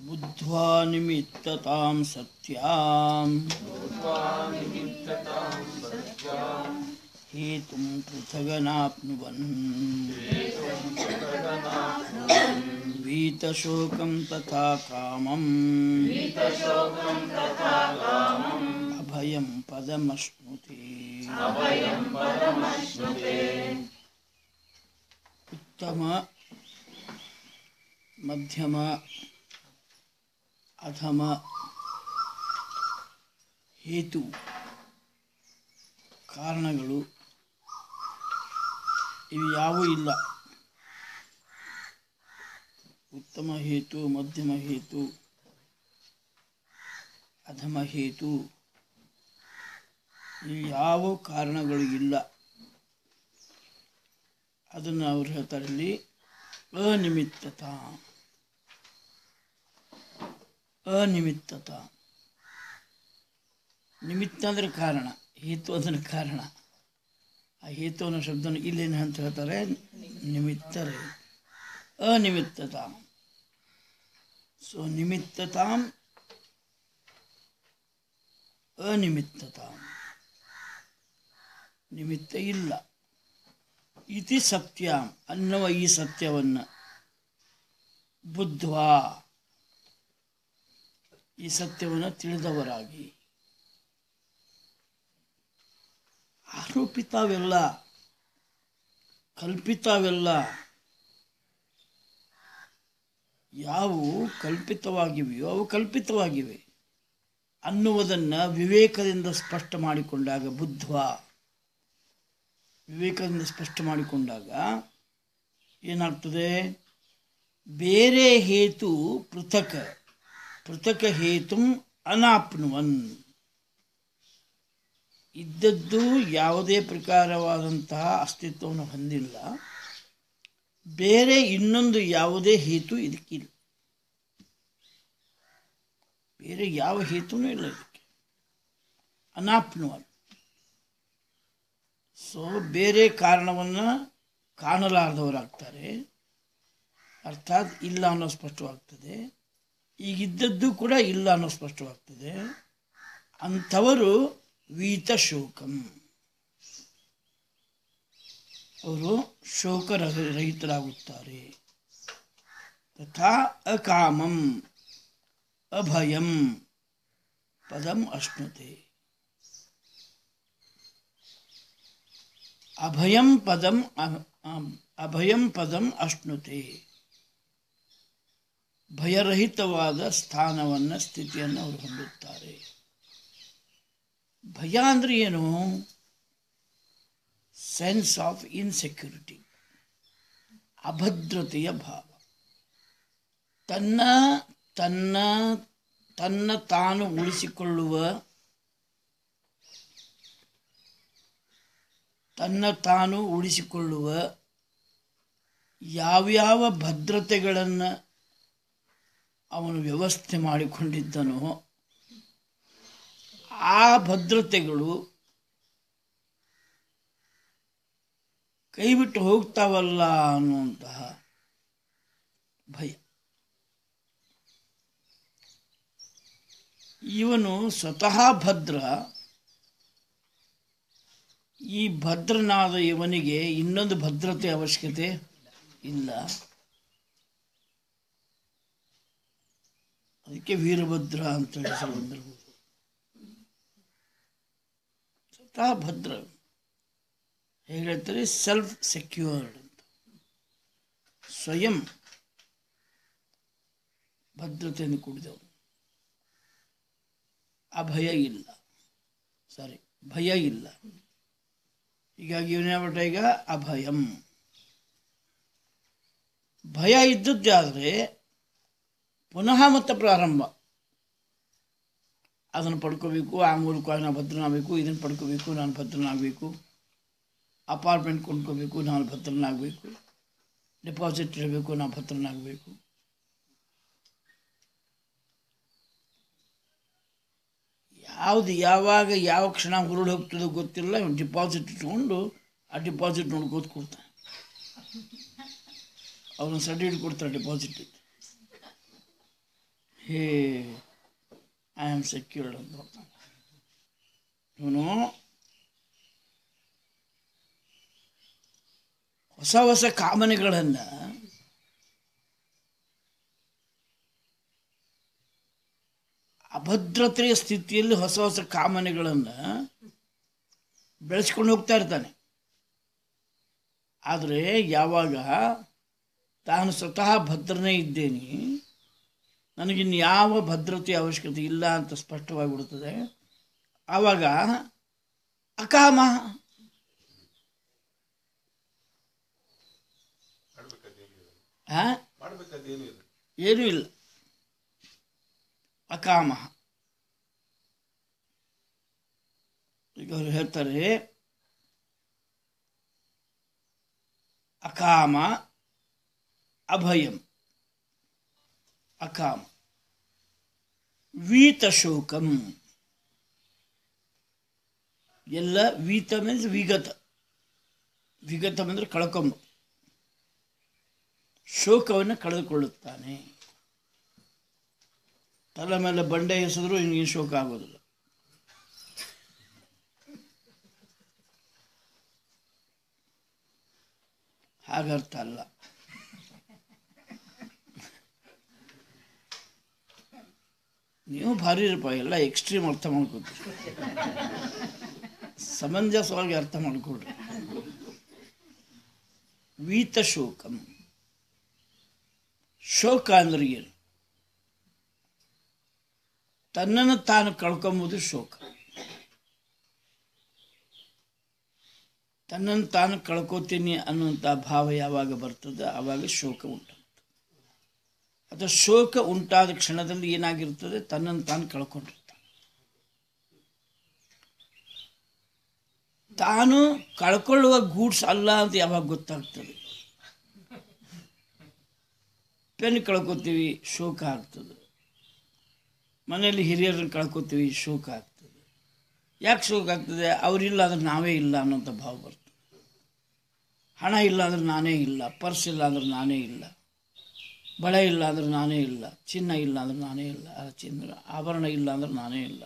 बुद्ध्वा निमित्ततां सत्याम् हेतुं पृथगनाप्नुवन् वीतशोकं तथा कामम् अभयं पदमश्नुते उत्तम ಮಧ್ಯಮ ಅಧಮ ಹೇತು ಕಾರಣಗಳು ಇವು ಯಾವೂ ಇಲ್ಲ ಉತ್ತಮ ಹೇತು ಮಧ್ಯಮ ಹೇತು ಅಧಮ ಹೇತು ಇವು ಯಾವ ಕಾರಣಗಳು ಇಲ್ಲ ಅದನ್ನು ಅವ್ರು ಹೇಳ್ತಾರೆ ಇಲ್ಲಿ ಅನಿಮಿತ್ತತ ಅನಿಮಿತ್ತತ ನಿಮಿತ್ತ ಅಂದರೆ ಕಾರಣ ಹೇತು ಅಂದ್ರೆ ಕಾರಣ ಆ ಹೇತು ಅನ್ನೋ ಶಬ್ದನ ಇಲ್ಲೇನು ಅಂತ ಹೇಳ್ತಾರೆ ನಿಮಿತ್ತರೇ ಅನಿಮಿತ್ತತ ಸೊ ನಿಮಿತ್ತತಾಂ ಅನಿಮಿತ್ತತಾಂ ನಿಮಿತ್ತ ಇಲ್ಲ ಇತಿ ಸತ್ಯ ಅನ್ನುವ ಈ ಸತ್ಯವನ್ನು ಬುದ್ಧ್ವಾ ಈ ಸತ್ಯವನ್ನು ತಿಳಿದವರಾಗಿ ಆರೋಪಿತಾವೆಲ್ಲ ಕಲ್ಪಿತಾವೆಲ್ಲ ಯಾವುವು ಕಲ್ಪಿತವಾಗಿವೆಯೋ ಅವು ಕಲ್ಪಿತವಾಗಿವೆ ಅನ್ನುವುದನ್ನು ವಿವೇಕದಿಂದ ಸ್ಪಷ್ಟ ಮಾಡಿಕೊಂಡಾಗ ಬುದ್ಧ್ವಾ ವಿವೇಕದಿಂದ ಸ್ಪಷ್ಟ ಮಾಡಿಕೊಂಡಾಗ ಏನಾಗ್ತದೆ ಬೇರೆ ಹೇತು ಪೃಥಕ್ ಪೃಥಕ್ ಹೇತು ಅನಾಪ್ನುವನ್ ಇದ್ದದ್ದು ಯಾವುದೇ ಪ್ರಕಾರವಾದಂತಹ ಅಸ್ತಿತ್ವವನ್ನು ಹೊಂದಿಲ್ಲ ಬೇರೆ ಇನ್ನೊಂದು ಯಾವುದೇ ಹೇತು ಇದಕ್ಕಿಲ್ಲ ಬೇರೆ ಯಾವ ಹೇತುನೂ ಇಲ್ಲ ಇದಕ್ಕೆ ಅನಾಪ್ನುವನ್ ಸೊ ಬೇರೆ ಕಾರಣವನ್ನು ಕಾಣಲಾರದವರಾಗ್ತಾರೆ ಅರ್ಥಾತ್ ಇಲ್ಲ ಅನ್ನೋ ಸ್ಪಷ್ಟವಾಗ್ತದೆ ಈಗಿದ್ದದ್ದು ಕೂಡ ಇಲ್ಲ ಅನ್ನೋ ಸ್ಪಷ್ಟವಾಗ್ತದೆ ಅಂಥವರು ವೀತ ಶೋಕಂ ಅವರು ಶೋಕ ರಹಿತರಾಗುತ್ತಾರೆ ತಥಾ ಅಕಾಮಂ ಅಭಯಂ ಪದಂ ಅಶ್ನುತೆ ಅಭಯಂ ಪದಂ ಅಭಯಂ ಪದಂ ಅಶ್ನುತೆ ಭಯರಹಿತವಾದ ಸ್ಥಾನವನ್ನು ಸ್ಥಿತಿಯನ್ನು ಅವರು ಹೊಂದುತ್ತಾರೆ ಭಯ ಅಂದರೆ ಏನು ಸೆನ್ಸ್ ಆಫ್ ಇನ್ಸೆಕ್ಯೂರಿಟಿ ಅಭದ್ರತೆಯ ಭಾವ ತನ್ನ ತನ್ನ ತನ್ನ ತಾನು ಉಳಿಸಿಕೊಳ್ಳುವ ತನ್ನ ತಾನು ಉಳಿಸಿಕೊಳ್ಳುವ ಯಾವ್ಯಾವ ಭದ್ರತೆಗಳನ್ನು ಅವನು ವ್ಯವಸ್ಥೆ ಮಾಡಿಕೊಂಡಿದ್ದನೋ ಆ ಭದ್ರತೆಗಳು ಕೈಬಿಟ್ಟು ಹೋಗ್ತಾವಲ್ಲ ಅನ್ನುವಂತಹ ಭಯ ಇವನು ಸ್ವತಃ ಭದ್ರ ಈ ಭದ್ರನಾದ ಇವನಿಗೆ ಇನ್ನೊಂದು ಭದ್ರತೆ ಅವಶ್ಯಕತೆ ಇಲ್ಲ ಅದಕ್ಕೆ ವೀರಭದ್ರ ಅಂತ ಹೆಸರು ಬಂದಿರ್ಬೋದು ಸ್ವತಃ ಭದ್ರ ಹೇಗೆ ಹೇಳ್ತಾರೆ ಸೆಲ್ಫ್ ಸೆಕ್ಯೂರ್ಡ್ ಅಂತ ಸ್ವಯಂ ಭದ್ರತೆಯನ್ನು ಕೂಡಿದವರು ಅಭಯ ಇಲ್ಲ ಸಾರಿ ಭಯ ಇಲ್ಲ ಹೀಗಾಗಿ ಇವನೇಬಿಟ್ಟ ಈಗ ಅಭಯಂ ಭಯ ಇದ್ದದ್ದಾದರೆ ಪುನಃ ಮತ್ತೆ ಪ್ರಾರಂಭ ಅದನ್ನು ಪಡ್ಕೋಬೇಕು ಆ ಮೂಲಕ ನಾನು ಭದ್ರನಾಗಬೇಕು ಇದನ್ನು ಪಡ್ಕೋಬೇಕು ನಾನು ಭದ್ರನಾಗಬೇಕು ಅಪಾರ್ಟ್ಮೆಂಟ್ ಕೊಂಡ್ಕೋಬೇಕು ನಾನು ಭದ್ರನಾಗಬೇಕು ಡೆಪಾಸಿಟ್ ಇರಬೇಕು ನಾನು ಭದ್ರನಾಗಬೇಕು ಯಾವುದು ಯಾವಾಗ ಯಾವ ಕ್ಷಣ ಹುರುಳು ಹೋಗ್ತದೋ ಗೊತ್ತಿಲ್ಲ ಇವ್ನು ಡಿಪಾಸಿಟ್ ಇಟ್ಕೊಂಡು ಆ ಡಿಪಾಸಿಟ್ ನೋಡ್ಕೋತ ಕೊಡ್ತಾನೆ ಅವನು ಸರ್ಟಿಫಿಕೇಟ್ ಕೊಡ್ತಾರೆ deposit hey I am secured ಅಂತ ಬರ್ತಾನೆ ಇವನು ಹೊಸ ಹೊಸ ಕಾಮನೆಗಳನ್ನು ಅಭದ್ರತೆಯ ಸ್ಥಿತಿಯಲ್ಲಿ ಹೊಸ ಹೊಸ ಕಾಮನೆಗಳನ್ನು ಬೆಳೆಸ್ಕೊಂಡು ಹೋಗ್ತಾ ಇರ್ತಾನೆ ಆದರೆ ಯಾವಾಗ ತಾನು ಸ್ವತಃ ಭದ್ರನೇ ಇದ್ದೇನೆ ನನಗಿನ್ನು ಯಾವ ಭದ್ರತೆಯ ಅವಶ್ಯಕತೆ ಇಲ್ಲ ಅಂತ ಸ್ಪಷ್ಟವಾಗಿಬಿಡುತ್ತದೆ ಆವಾಗ ಅಕಾಮ ಆ? ಏನೂ ಇಲ್ಲ ಅಕಾಮ ಈಗ ಅವ್ರು ಹೇಳ್ತಾರೆ ಅಕಾಮ ಅಭಯಂ ಅಕಾಮ ವೀತಶೋಕಂ ಎಲ್ಲ ವೀತ ಮೀನ್ಸ್ ವಿಗತ ವಿಗತ ಅಂದರೆ ಕಳ್ಕೊಂಬ ಶೋಕವನ್ನು ಕಳೆದುಕೊಳ್ಳುತ್ತಾನೆ ತಲೆ ಮೇಲೆ ಬಂಡೆ ಎಸೆದ್ರು ಇನ್ನೇನು ಶೋಕ ಆಗೋದಿಲ್ಲ ಹಾಗರ್ಥ ಅಲ್ಲ ನೀವು ಭಾರಿ ಇರಪ್ಪ ಎಲ್ಲ ಎಕ್ಸ್ಟ್ರೀಮ್ ಅರ್ಥ ಮಾಡ್ಕೊತೀರಿ ಸಮಂಜಸವಾಗಿ ಅರ್ಥ ಮಾಡ್ಕೊಡ್ರಿ ವೀತ ಶೋಕಂ ಶೋಕ ಅಂದ್ರೆ ಏನು ತನ್ನನ್ನು ತಾನು ಕಳ್ಕೊಂಬುದು ಶೋಕ ತನ್ನನ್ನು ತಾನು ಕಳ್ಕೊತೀನಿ ಅನ್ನುವಂಥ ಭಾವ ಯಾವಾಗ ಬರ್ತದೆ ಆವಾಗ ಶೋಕ ಉಂಟಾಗ್ತದೆ ಅಥವಾ ಶೋಕ ಉಂಟಾದ ಕ್ಷಣದಲ್ಲಿ ಏನಾಗಿರ್ತದೆ ತನ್ನನ್ನು ತಾನು ಕಳ್ಕೊಂಡಿರ್ತಾನೆ ತಾನು ಕಳ್ಕೊಳ್ಳುವ ಗೂಡ್ಸ್ ಅಲ್ಲ ಅಂತ ಯಾವಾಗ ಗೊತ್ತಾಗ್ತದೆ ಪೆನ್ ಕಳ್ಕೊತೀವಿ ಶೋಕ ಆಗ್ತದೆ ಮನೆಯಲ್ಲಿ ಹಿರಿಯರನ್ನು ಕಳ್ಕೊತೀವಿ ಶೋಕ ಆಗ್ತದೆ ಯಾಕೆ ಶೋಕ ಆಗ್ತದೆ ಅವರಿಲ್ಲ ಅಂದ್ರೆ ನಾವೇ ಇಲ್ಲ ಅನ್ನೋಂಥ ಭಾವ ಬರ್ತದೆ ಹಣ ಇಲ್ಲ ಅಂದ್ರೆ ನಾನೇ ಇಲ್ಲ ಪರ್ಸ್ ಇಲ್ಲ ಅಂದ್ರೆ ನಾನೇ ಇಲ್ಲ ಬಳೆ ಇಲ್ಲ ಅಂದ್ರೆ ನಾನೇ ಇಲ್ಲ ಚಿನ್ನ ಇಲ್ಲ ಅಂದ್ರೆ ನಾನೇ ಇಲ್ಲ ಆ ಚಿನ್ನ ಆಭರಣ ಇಲ್ಲ ಅಂದ್ರೆ ನಾನೇ ಇಲ್ಲ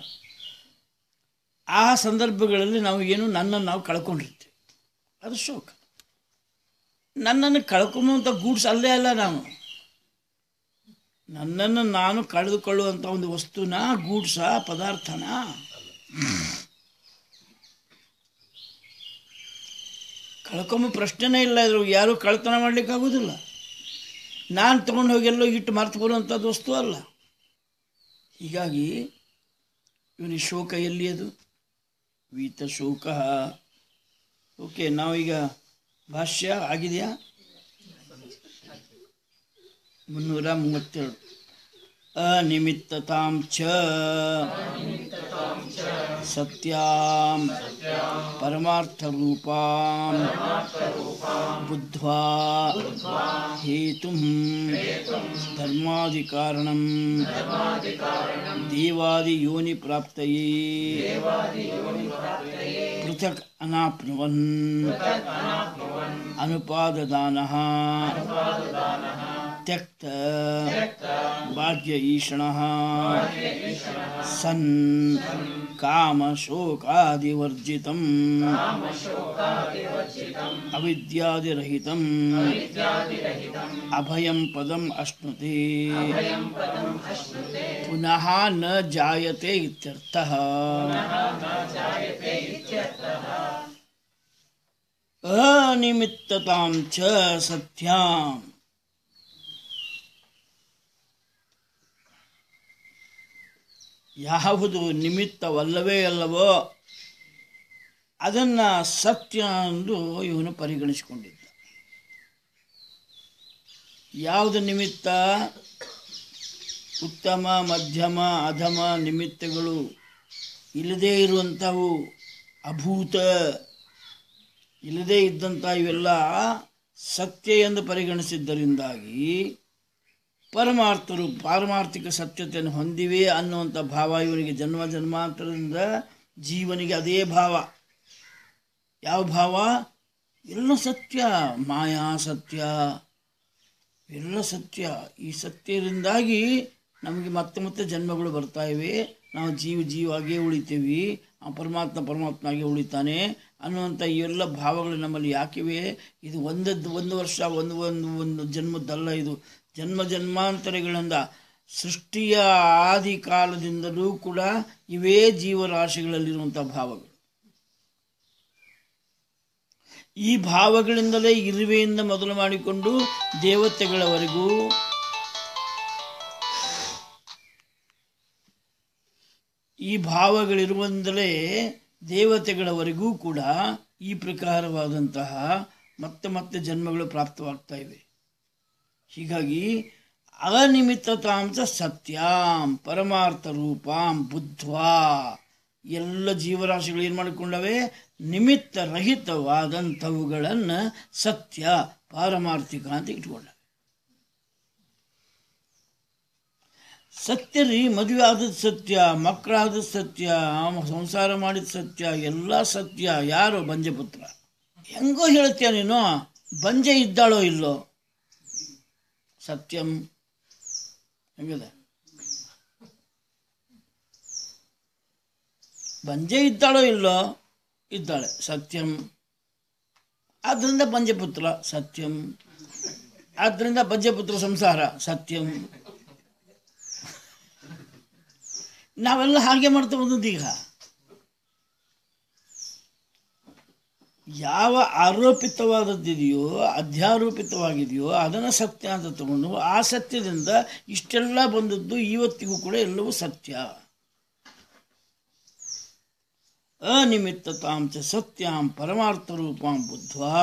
ಆ ಸಂದರ್ಭಗಳಲ್ಲಿ ನಾವು ಏನು ನನ್ನನ್ನು ನಾವು ಕಳ್ಕೊಂಡಿರ್ತೀವಿ ಅದು ಶೋಕ ನನ್ನನ್ನು ಕಳ್ಕೊಂಬಂಥ ಗೂಡ್ಸ್ ಅಲ್ಲೇ ಅಲ್ಲ ನಾನು ನನ್ನನ್ನು ನಾನು ಕಳೆದುಕೊಳ್ಳುವಂಥ ಒಂದು ವಸ್ತುನ ಗೂಡ್ಸ ಪದಾರ್ಥನ ಕಳ್ಕೊಂಬ ಪ್ರಶ್ನೆನೇ ಇಲ್ಲ ಇದ್ರು ಯಾರೂ ಕಳ್ತನ ಮಾಡ್ಲಿಕ್ಕೆ ಆಗೋದಿಲ್ಲ ನಾನು ತೊಗೊಂಡು ಹೋಗಿ ಎಲ್ಲೋ ಇಟ್ಟು ಮರ್ತು ಬರುವಂಥದ್ದು ವಸ್ತು ಅಲ್ಲ ಹೀಗಾಗಿ ಇವನಿಗೆ ಶೋಕ ಎಲ್ಲಿ ಅದು ವೀತ ಶೋಕ ಓಕೆ ನಾವೀಗ ಭಾಷ್ಯ ಆಗಿದೆಯಾ ಮುನ್ನೂರ ಮೂವತ್ತೆರಡು ಅನಿಮಿತ್ತತಾಂ ಚ ಸತ್ಯಾಂ ಪರಮಾರ್ಥರೂಪಾಂ ಬುದ್ಧ್ವಾ ಹೇತುಂ ಧರ್ಮಾಧಿಕಾರಣಂ ದೇವಾದಿಯೋನಿ ಪ್ರಾಪ್ತಯೇ ಪೃಥಕ್ ಅನಾಪ್ನುವನ್ ಅನುಪಾದದಾನಃ त्यक्त भाग्य ईषणः सन् कामशोकादिवर्जितम् अविद्यादिरहितम् अभयं पदम् अश्नुते पुनः न जायते इत्यर्थः अनिमित्ततां च सत्याम् ಯಾವುದು ನಿಮಿತ್ತವಲ್ಲವೇ ಅಲ್ಲವೋ ಅದನ್ನು ಸತ್ಯ ಎಂದು ಇವನು ಪರಿಗಣಿಸಿಕೊಂಡಿದ್ದ ಯಾವುದು ನಿಮಿತ್ತ ಉತ್ತಮ ಮಧ್ಯಮ ಅಧಮ ನಿಮಿತ್ತಗಳು ಇಲ್ಲದೇ ಇರುವಂಥವು ಅಭೂತ ಇಲ್ಲದೇ ಇದ್ದಂಥ ಇವೆಲ್ಲ ಸತ್ಯ ಎಂದು ಪರಿಗಣಿಸಿದ್ದರಿಂದಾಗಿ ಪರಮಾರ್ಥರು ಪಾರಮಾರ್ಥಿಕ ಸತ್ಯತೆಯನ್ನು ಹೊಂದಿವೆ ಅನ್ನುವಂಥ ಭಾವ ಇವನಿಗೆ ಜನ್ಮ ಜನ್ಮಾಂತರದಿಂದ ಜೀವನಿಗೆ ಅದೇ ಭಾವ ಯಾವ ಭಾವ ಎಲ್ಲ ಸತ್ಯ ಮಾಯಾ ಸತ್ಯ ಎಲ್ಲ ಸತ್ಯ ಈ ಸತ್ಯದಿಂದಾಗಿ ನಮಗೆ ಮತ್ತೆ ಮತ್ತೆ ಜನ್ಮಗಳು ಬರ್ತಾ ಇವೆ ನಾವು ಜೀವ ಜೀವಾಗೇ ಉಳಿತೀವಿ ಆ ಪರಮಾತ್ಮ ಪರಮಾತ್ಮಾಗೆ ಉಳಿತಾನೆ ಅನ್ನುವಂಥ ಇವೆಲ್ಲ ಭಾವಗಳು ನಮ್ಮಲ್ಲಿ ಯಾಕಿವೆ ಇದು ಒಂದದ್ದು ಒಂದು ವರ್ಷ ಒಂದು ಒಂದು ಒಂದು ಜನ್ಮದ್ದಲ್ಲ ಇದು ಜನ್ಮ ಜನ್ಮಾಂತರಗಳಿಂದ ಸೃಷ್ಟಿಯ ಆದಿ ಕಾಲದಿಂದಲೂ ಕೂಡ ಇವೇ ಜೀವರಾಶಿಗಳಲ್ಲಿರುವಂಥ ಭಾವಗಳು ಈ ಭಾವಗಳಿಂದಲೇ ಇರುವೆಯಿಂದ ಮೊದಲು ಮಾಡಿಕೊಂಡು ದೇವತೆಗಳವರೆಗೂ ಈ ಭಾವಗಳಿರುವಂದಲೇ ದೇವತೆಗಳವರೆಗೂ ಕೂಡ ಈ ಪ್ರಕಾರವಾದಂತಹ ಮತ್ತೆ ಮತ್ತೆ ಜನ್ಮಗಳು ಪ್ರಾಪ್ತವಾಗ್ತಾ ಇವೆ ಹೀಗಾಗಿ ಅನಿಮಿತ್ತತಾಂಶ ಸತ್ಯಾಂ ಪರಮಾರ್ಥ ರೂಪಾಂ ಬುದ್ಧ್ವಾ ಎಲ್ಲ ಜೀವರಾಶಿಗಳು ಏನು ಮಾಡಿಕೊಂಡವೆ ನಿಮಿತ್ತ ರಹಿತವಾದಂಥವುಗಳನ್ನು ಸತ್ಯ ಪಾರಮಾರ್ಥಿಕ ಅಂತ ಇಟ್ಕೊಂಡವೆ ಸತ್ಯ ರೀ ಮದುವೆ ಆದದ್ದು ಸತ್ಯ ಮಕ್ಕಳಾದದ್ದು ಸತ್ಯ ಅವ ಸಂಸಾರ ಮಾಡಿದ ಸತ್ಯ ಎಲ್ಲ ಸತ್ಯ ಯಾರು ಬಂಜಪುತ್ರ ಹೆಂಗೋ ಹೇಳ್ತೀಯ ನೀನು ಬಂಜೆ ಇದ್ದಾಳೋ ಇಲ್ಲೋ ಸತ್ಯಂ ಹೆಂಗಿದೆ ಬಂಜೆ ಇದ್ದಾಳೋ ಇಲ್ಲೋ ಇದ್ದಾಳೆ ಸತ್ಯಂ ಆದ್ದರಿಂದ ಬಂಜಪುತ್ರ ಸತ್ಯಂ ಆದ್ದರಿಂದ ಬಂಜಪುತ್ರ ಸಂಸಾರ ಸತ್ಯಂ ನಾವೆಲ್ಲ ಹಾಗೆ ಮಾಡ್ತಾ ಬಂದದ್ದು ಈಗ ಯಾವ ಆರೋಪಿತವಾದದ್ದಿದೆಯೋ ಅಧ್ಯಾರೋಪಿತವಾಗಿದೆಯೋ ಅದನ್ನು ಸತ್ಯ ಅಂತ ತಗೊಂಡು ಆ ಸತ್ಯದಿಂದ ಇಷ್ಟೆಲ್ಲ ಬಂದದ್ದು ಇವತ್ತಿಗೂ ಕೂಡ ಎಲ್ಲವೂ ಸತ್ಯ ಅನಿಮಿತ್ತತಾಂ ಚ ಸತ್ಯಾಂ ಪರಮಾರ್ಥ ರೂಪಾಂ ಬುದ್ಧ್ವಾ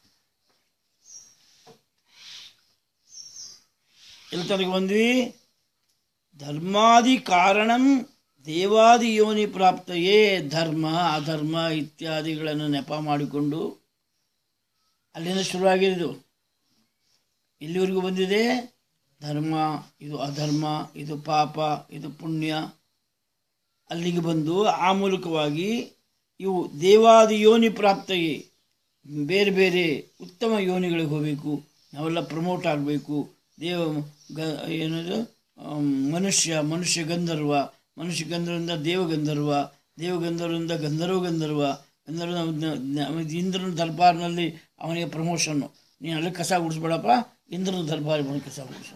ಎಲ್ಲಿ ತನಕ ಬಂದ್ವಿ ಧರ್ಮಾದಿ ಕಾರಣಂ ದೇವಾದಿ ಯೋನಿ ಪ್ರಾಪ್ತಯೇ ಧರ್ಮ ಅಧರ್ಮ ಇತ್ಯಾದಿಗಳನ್ನು ನೆಪ ಮಾಡಿಕೊಂಡು ಅಲ್ಲಿಂದ ಶುರುವಾಗಿದ್ದು ಇಲ್ಲಿವರೆಗೂ ಬಂದಿದೆ ಧರ್ಮ ಇದು ಅಧರ್ಮ ಇದು ಪಾಪ ಇದು ಪುಣ್ಯ ಅಲ್ಲಿಗೆ ಬಂದು ಆ ಮೂಲಕವಾಗಿ ಇವು ದೇವಾದಿ ಯೋನಿ ಪ್ರಾಪ್ತಯೇ ಬೇರೆ ಬೇರೆ ಉತ್ತಮ ಯೋನಿಗಳಿಗೆ ಹೋಗಬೇಕು ನಾವೆಲ್ಲ ಪ್ರಮೋಟ್ ಆಗಬೇಕು ದೇವ ಗ ಏನದು ಆಮ್, ಮನುಷ್ಯ ಮನುಷ್ಯ ಗಂಧರ್ವ ಮನುಷ್ಯ ಗಂಧರ್ವದಿಂದ ದೇವಗಂಧರ್ವ ದೇವಗಂಧರ್ವದಿಂದ ಗಂಧರ್ವ ಗಂಧರ್ವ ಗಂಧರ್ವ ಇಂದ್ರನ ದರ್ಬಾರ್ನಲ್ಲಿ ಅವನಿಗೆ ಪ್ರಮೋಷನ್ನು ನೀನು ಅಲ್ಲಿ ಕಸ ಗುಡಿಸ್ಬೇಡಪ್ಪ ಇಂದ್ರನ ದರ್ಬಾರ್ ಬಂದು ಕಸ ಗುಡಿಸು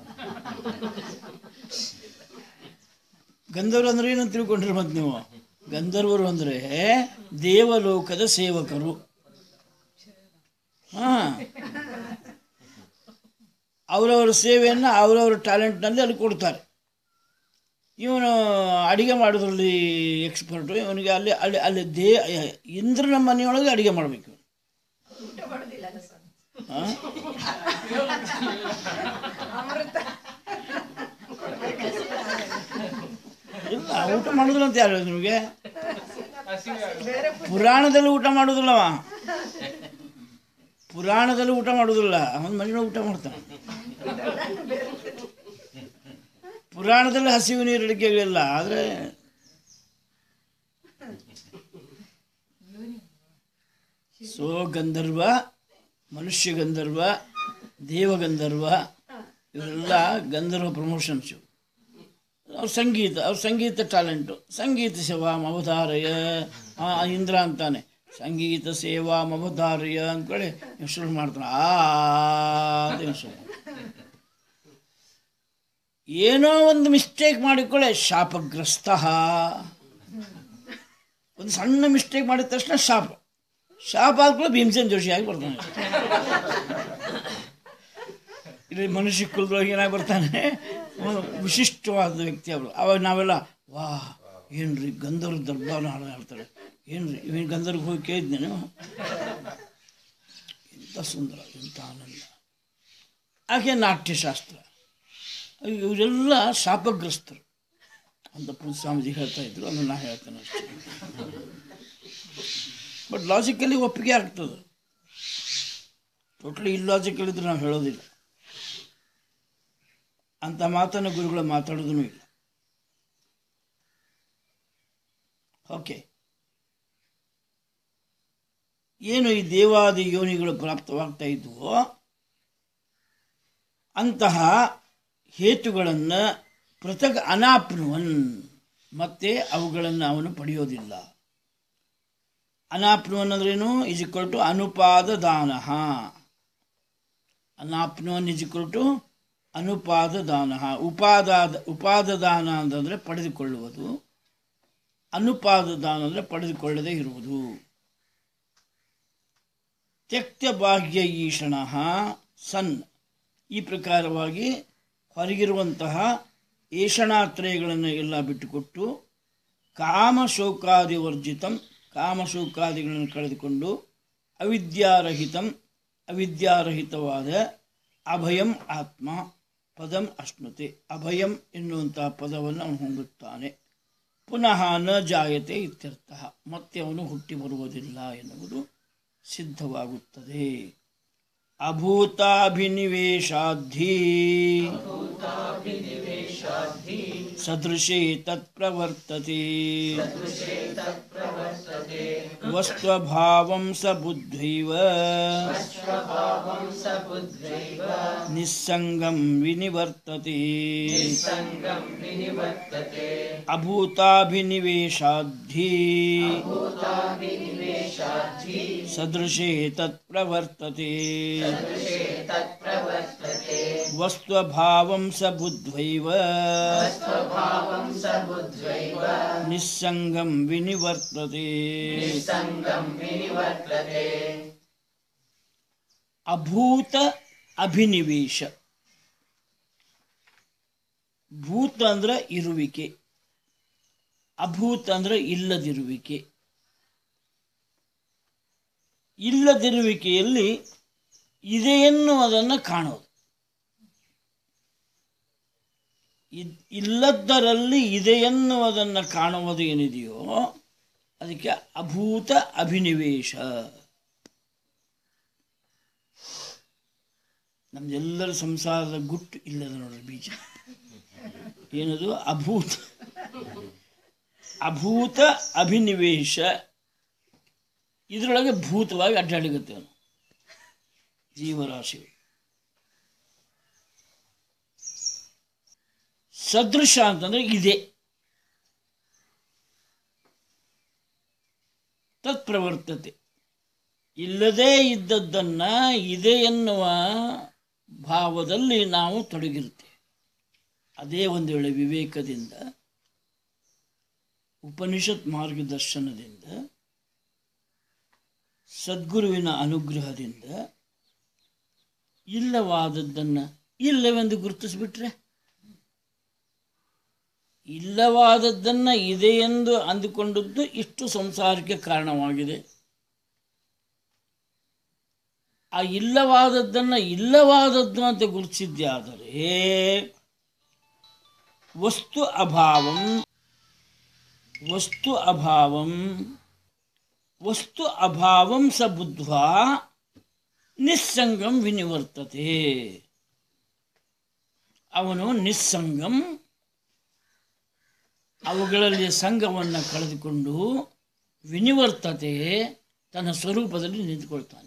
ಗಂಧರ್ವ ಅಂದ್ರೆ ಏನು ತಿಳ್ಕೊಂಡ್ರಿ ಮತ್ತೆ ನೀವು ಗಂಧರ್ವರು ಅಂದರೆ ದೇವಲೋಕದ ಸೇವಕರು ಹಾ ಅವರವರ ಸೇವೆಯನ್ನು ಅವರವರ ಟ್ಯಾಲೆಂಟ್ನಲ್ಲಿ ಅಲ್ಲಿ ಕೊಡ್ತಾರೆ ಇವನು ಅಡಿಗೆ ಮಾಡೋದ್ರಲ್ಲಿ ಎಕ್ಸ್ಪರ್ಟು ಇವನಿಗೆ ಅಲ್ಲಿ ಅಲ್ಲಿ ಅಲ್ಲಿ ದೇ ಇಂದ್ರನ ಮನೆಯೊಳಗೆ ಅಡಿಗೆ ಮಾಡಬೇಕು ಹಾಂ ಇಲ್ಲ ಊಟ ಮಾಡೋದಿಲ್ಲ ಅಂತ ಯಾರು ಹೇಳಿದ್ರು ನಿಮಗೆ ಪುರಾಣದಲ್ಲಿ ಊಟ ಮಾಡೋದಿಲ್ಲವ ಪುರಾಣದಲ್ಲಿ ಊಟ ಮಾಡೋದಿಲ್ಲ ಅವನ ಮನೆಯೊಳಗೆ ಊಟ ಮಾಡ್ತಾನೆ ಪುರಾಣದಲ್ಲಿ ಹಸಿವು ನೀರು ಅಡಿಕೆಗಳಿಲ್ಲ ಆದರೆ ಸೋ ಗಂಧರ್ವ ಮನುಷ್ಯ ಗಂಧರ್ವ ದೇವಗಂಧರ್ವ ಇವರೆಲ್ಲ ಗಂಧರ್ವ ಪ್ರಮೋಷನ್ಸು ಅವ್ರ ಸಂಗೀತ ಅವ್ರ ಸಂಗೀತ ಟ್ಯಾಲೆಂಟು ಸಂಗೀತ ಸೇವಾಂ ಅವಧಾರಯ ಆ ಇಂದ್ರ ಅಂತಾನೆ ಸಂಗೀತ ಸೇವಾಂ ಅವಧಾರಯ ಅಂದ್ಕೊಳ್ಳಿ ಇವ್ನು ಶುರು ಮಾಡ್ತಾನೆ ಆ ಅಂತ ಇವ್ನು ಶುರು ಮಾಡ್ತಾನೆ. ಏನೋ ಒಂದು ಮಿಸ್ಟೇಕ್ ಮಾಡಿಕೊಳ್ಳೆ ಶಾಪಗ್ರಸ್ತ ಒಂದು ಸಣ್ಣ ಮಿಸ್ಟೇಕ್ ಮಾಡಿದ ತಕ್ಷಣ ಶಾಪ ಶಾಪ ಆದ್ಕೊಳ್ಳೆ ಭೀಮಸೇನ್ ಜೋಶಿ ಆಗಿ ಬರ್ತಾನೆ ಇಲ್ಲಿ ಮನುಷ್ಯ ಕುಲದೊಳಗೆ ಏನಾಗಿ ಬರ್ತಾನೆ ಅವನು ವಿಶಿಷ್ಟವಾದ ವ್ಯಕ್ತಿ ಅವರು ಅವಾಗ ನಾವೆಲ್ಲ ವಾ ಏನ್ರಿ ಗಂಧರ್ವ ದರ್ಬಾರ ಹಾಡು ಹೇಳ್ತಾರೆ ಏನ್ರಿ ಇವನ್ ಗಂಧರ್ವ ಹೋಗಿ ಕೇಳಿದ್ನೇನು ಎಂಥ ಸುಂದರ ಎಂಥ ಆನಂದ ಹಾಗೆ ನಾಟ್ಯಶಾಸ್ತ್ರ ಇವರೆಲ್ಲ ಶಾಪಗ್ರಸ್ತರು ಅಂತ ಪೂಜ ಸ್ವಾಮೀಜಿ ಹೇಳ್ತಾ ಇದ್ರು ಅದನ್ನು ನಾ ಹೇಳ್ತೇನೆ ಅಷ್ಟೇ ಬಟ್ ಲಾಜಿಕಲಿ ಒಪ್ಪಿಗೆ ಆಗ್ತದೆ ಟೋಟಲಿ ಇಲ್ಲಾಜಿಕಲ್ ಇದ್ರೆ ನಾವು ಹೇಳೋದಿಲ್ಲ ಅಂತ ಮಾತನ್ನು ಗುರುಗಳು ಮಾತಾಡೋದೂ ಇಲ್ಲ ಓಕೆ ಏನು ಈ ದೇವಾದಿ ಯೋನಿಗಳು ಪ್ರಾಪ್ತವಾಗ್ತಾ ಇದ್ವೋ ಅಂತಹ ಹೇತುಗಳನ್ನು ಪೃಥಕ್ ಅನಾಪ್ನುವನ್ ಮತ್ತೆ ಅವುಗಳನ್ನು ಅವನು ಪಡೆಯೋದಿಲ್ಲ ಅನಾಪ್ನುವನ್ ಅಂದ್ರೇನು ಇಸ್ ಇಕ್ವಲ್ ಟು ಅನುಪಾದ ದಾನ ಅನಾಪ್ನುವನ್ ಇಸ್ ಇಕ್ವಲ್ ಟು ಅನುಪಾದ ದಾನ ಉಪಾದಾದ ಉಪಾದ ದಾನ ಅಂತಂದರೆ ಪಡೆದುಕೊಳ್ಳುವುದು ಅನುಪಾದ ದಾನ ಅಂದರೆ ಪಡೆದುಕೊಳ್ಳದೇ ಇರುವುದು ತ್ಯಕ್ತ ಬಾಹ್ಯ ಈಶಣ ಸನ್ ಈ ಪ್ರಕಾರವಾಗಿ ಹೊರಗಿರುವಂತಹ ಏಷಣಾತ್ರಯಗಳನ್ನು ಎಲ್ಲ ಬಿಟ್ಟುಕೊಟ್ಟು ಕಾಮಶೋಕಾದಿ ವರ್ಜಿತಂ ಕಾಮಶೋಕಾದಿಗಳನ್ನು ಕಳೆದುಕೊಂಡು ಅವಿದ್ಯಾರಹಿತಂ ಅವಿದ್ಯಾರಹಿತವಾದ ಅಭಯಂ ಆತ್ಮ ಪದಂ ಅಶ್ನುತೆ ಅಭಯಂ ಎನ್ನುವಂತಹ ಪದವನ್ನು ಅವನು ಹೊಂದುತ್ತಾನೆ ಪುನಃ ನ ಜಾಯತೆ ಇತ್ಯರ್ಥ ಮತ್ತೆ ಅವನು ಹುಟ್ಟಿ ಬರುವುದಿಲ್ಲ ಎನ್ನುವುದು ಸಿದ್ಧವಾಗುತ್ತದೆ ಅಭೂತಾಭಿನಿವೇಶಾಧಿ ಸದೃಶೇ ತತ್ಪ್ರವರ್ತತೆ ವಸ್ತ್ವಭಾವಂ ಸ ಬುದ್ಧೈವ ನಿಸ್ಸಂಗಂ ವಿನಿವರ್ತತೆ ಅಭೂತಾಭಿನಿವೇಶಾಧಿ ಸದೃಶೇ ತತ್ಪ್ರವರ್ತತೆ ವಸ್ತ್ವಭಾವಂ ಸ ಬುದ್ಧೈವ ನಿಸ್ಸಂಗಂ ವಿನಿವರ್ತತೆ ಅಭೂತ ಅಭಿನಿವೇಶ ಭೂತ ಅಂದ್ರೆ ಇರುವಿಕೆ ಅಭೂತ ಅಂದ್ರೆ ಇಲ್ಲದಿರುವಿಕೆ ಇಲ್ಲದಿರುವಿಕೆಯಲ್ಲಿ ಇದೆ ಎನ್ನುವುದನ್ನು ಕಾಣೋದು ಇದ್- ಇಲ್ಲದ್ದರಲ್ಲಿ ಇದೆ ಎನ್ನುವುದನ್ನು ಕಾಣುವುದು ಏನಿದೆಯೋ ಅದಕ್ಕೆ ಅಭೂತ ಅಭಿನಿವೇಶ ನಮ್ದೆಲ್ಲರ ಸಂಸಾರದ ಗುಟ್ಟು ಇಲ್ಲದ ನೋಡ್ರಿ ಬೀಜ ಏನದು ಅಭೂತ ಅಭೂತ ಅಭಿನಿವೇಶ ಇದರೊಳಗೆ ಭೂತವಾಗಿ ಅಡ್ಡಾಡಿಗುತ್ತೇವೆ ನಾವು ಜೀವರಾಶಿ ಸದೃಶ ಅಂತಂದ್ರೆ ಇದೆ ತತ್ಪ್ರವರ್ತತೆ ಇಲ್ಲದೇ ಇದ್ದದ್ದನ್ನ ಇದೆ ಎನ್ನುವ ಭಾವದಲ್ಲಿ ನಾವು ತೊಡಗಿರ್ತೇವೆ ಅದೇ ಒಂದು ವೇಳೆ ವಿವೇಕದಿಂದ ಉಪನಿಷತ್ ಮಾರ್ಗದರ್ಶನದಿಂದ ಸದ್ಗುರುವಿನ ಅನುಗ್ರಹದಿಂದ ಇಲ್ಲವಾದದ್ದನ್ನು ಇಲ್ಲವೆಂದು ಗುರುತಿಸ್ಬಿಟ್ರೆ ಇಲ್ಲವಾದದ್ದನ್ನು ಇದೆ ಎಂದು ಅಂದುಕೊಂಡದ್ದು ಇಷ್ಟು ಸಂಸಾರಕ್ಕೆ ಕಾರಣವಾಗಿದೆ ಆ ಇಲ್ಲವಾದದ್ದನ್ನು ಇಲ್ಲವಾದದ್ದು ಅಂತ ಗುರುತಿಸಿದ್ದೆ ಆದರೆ ವಸ್ತು ಅಭಾವಂ ವಸ್ತು ಅಭಾವಂ ವಸ್ತು ಅಭಾವಂ ಸ ಬುದ್ಧ್ವಾ ನಿಸ್ಸಂಗಂ ವಿನಿವರ್ತತೆ ಅವನು ನಿಸ್ಸಂಗಂ ಅವುಗಳಲ್ಲಿ ಸಂಘವನ್ನು ಕಳೆದುಕೊಂಡು ವಿನಿವರ್ತತೆ ತನ್ನ ಸ್ವರೂಪದಲ್ಲಿ ನಿಂತುಕೊಳ್ತಾನೆ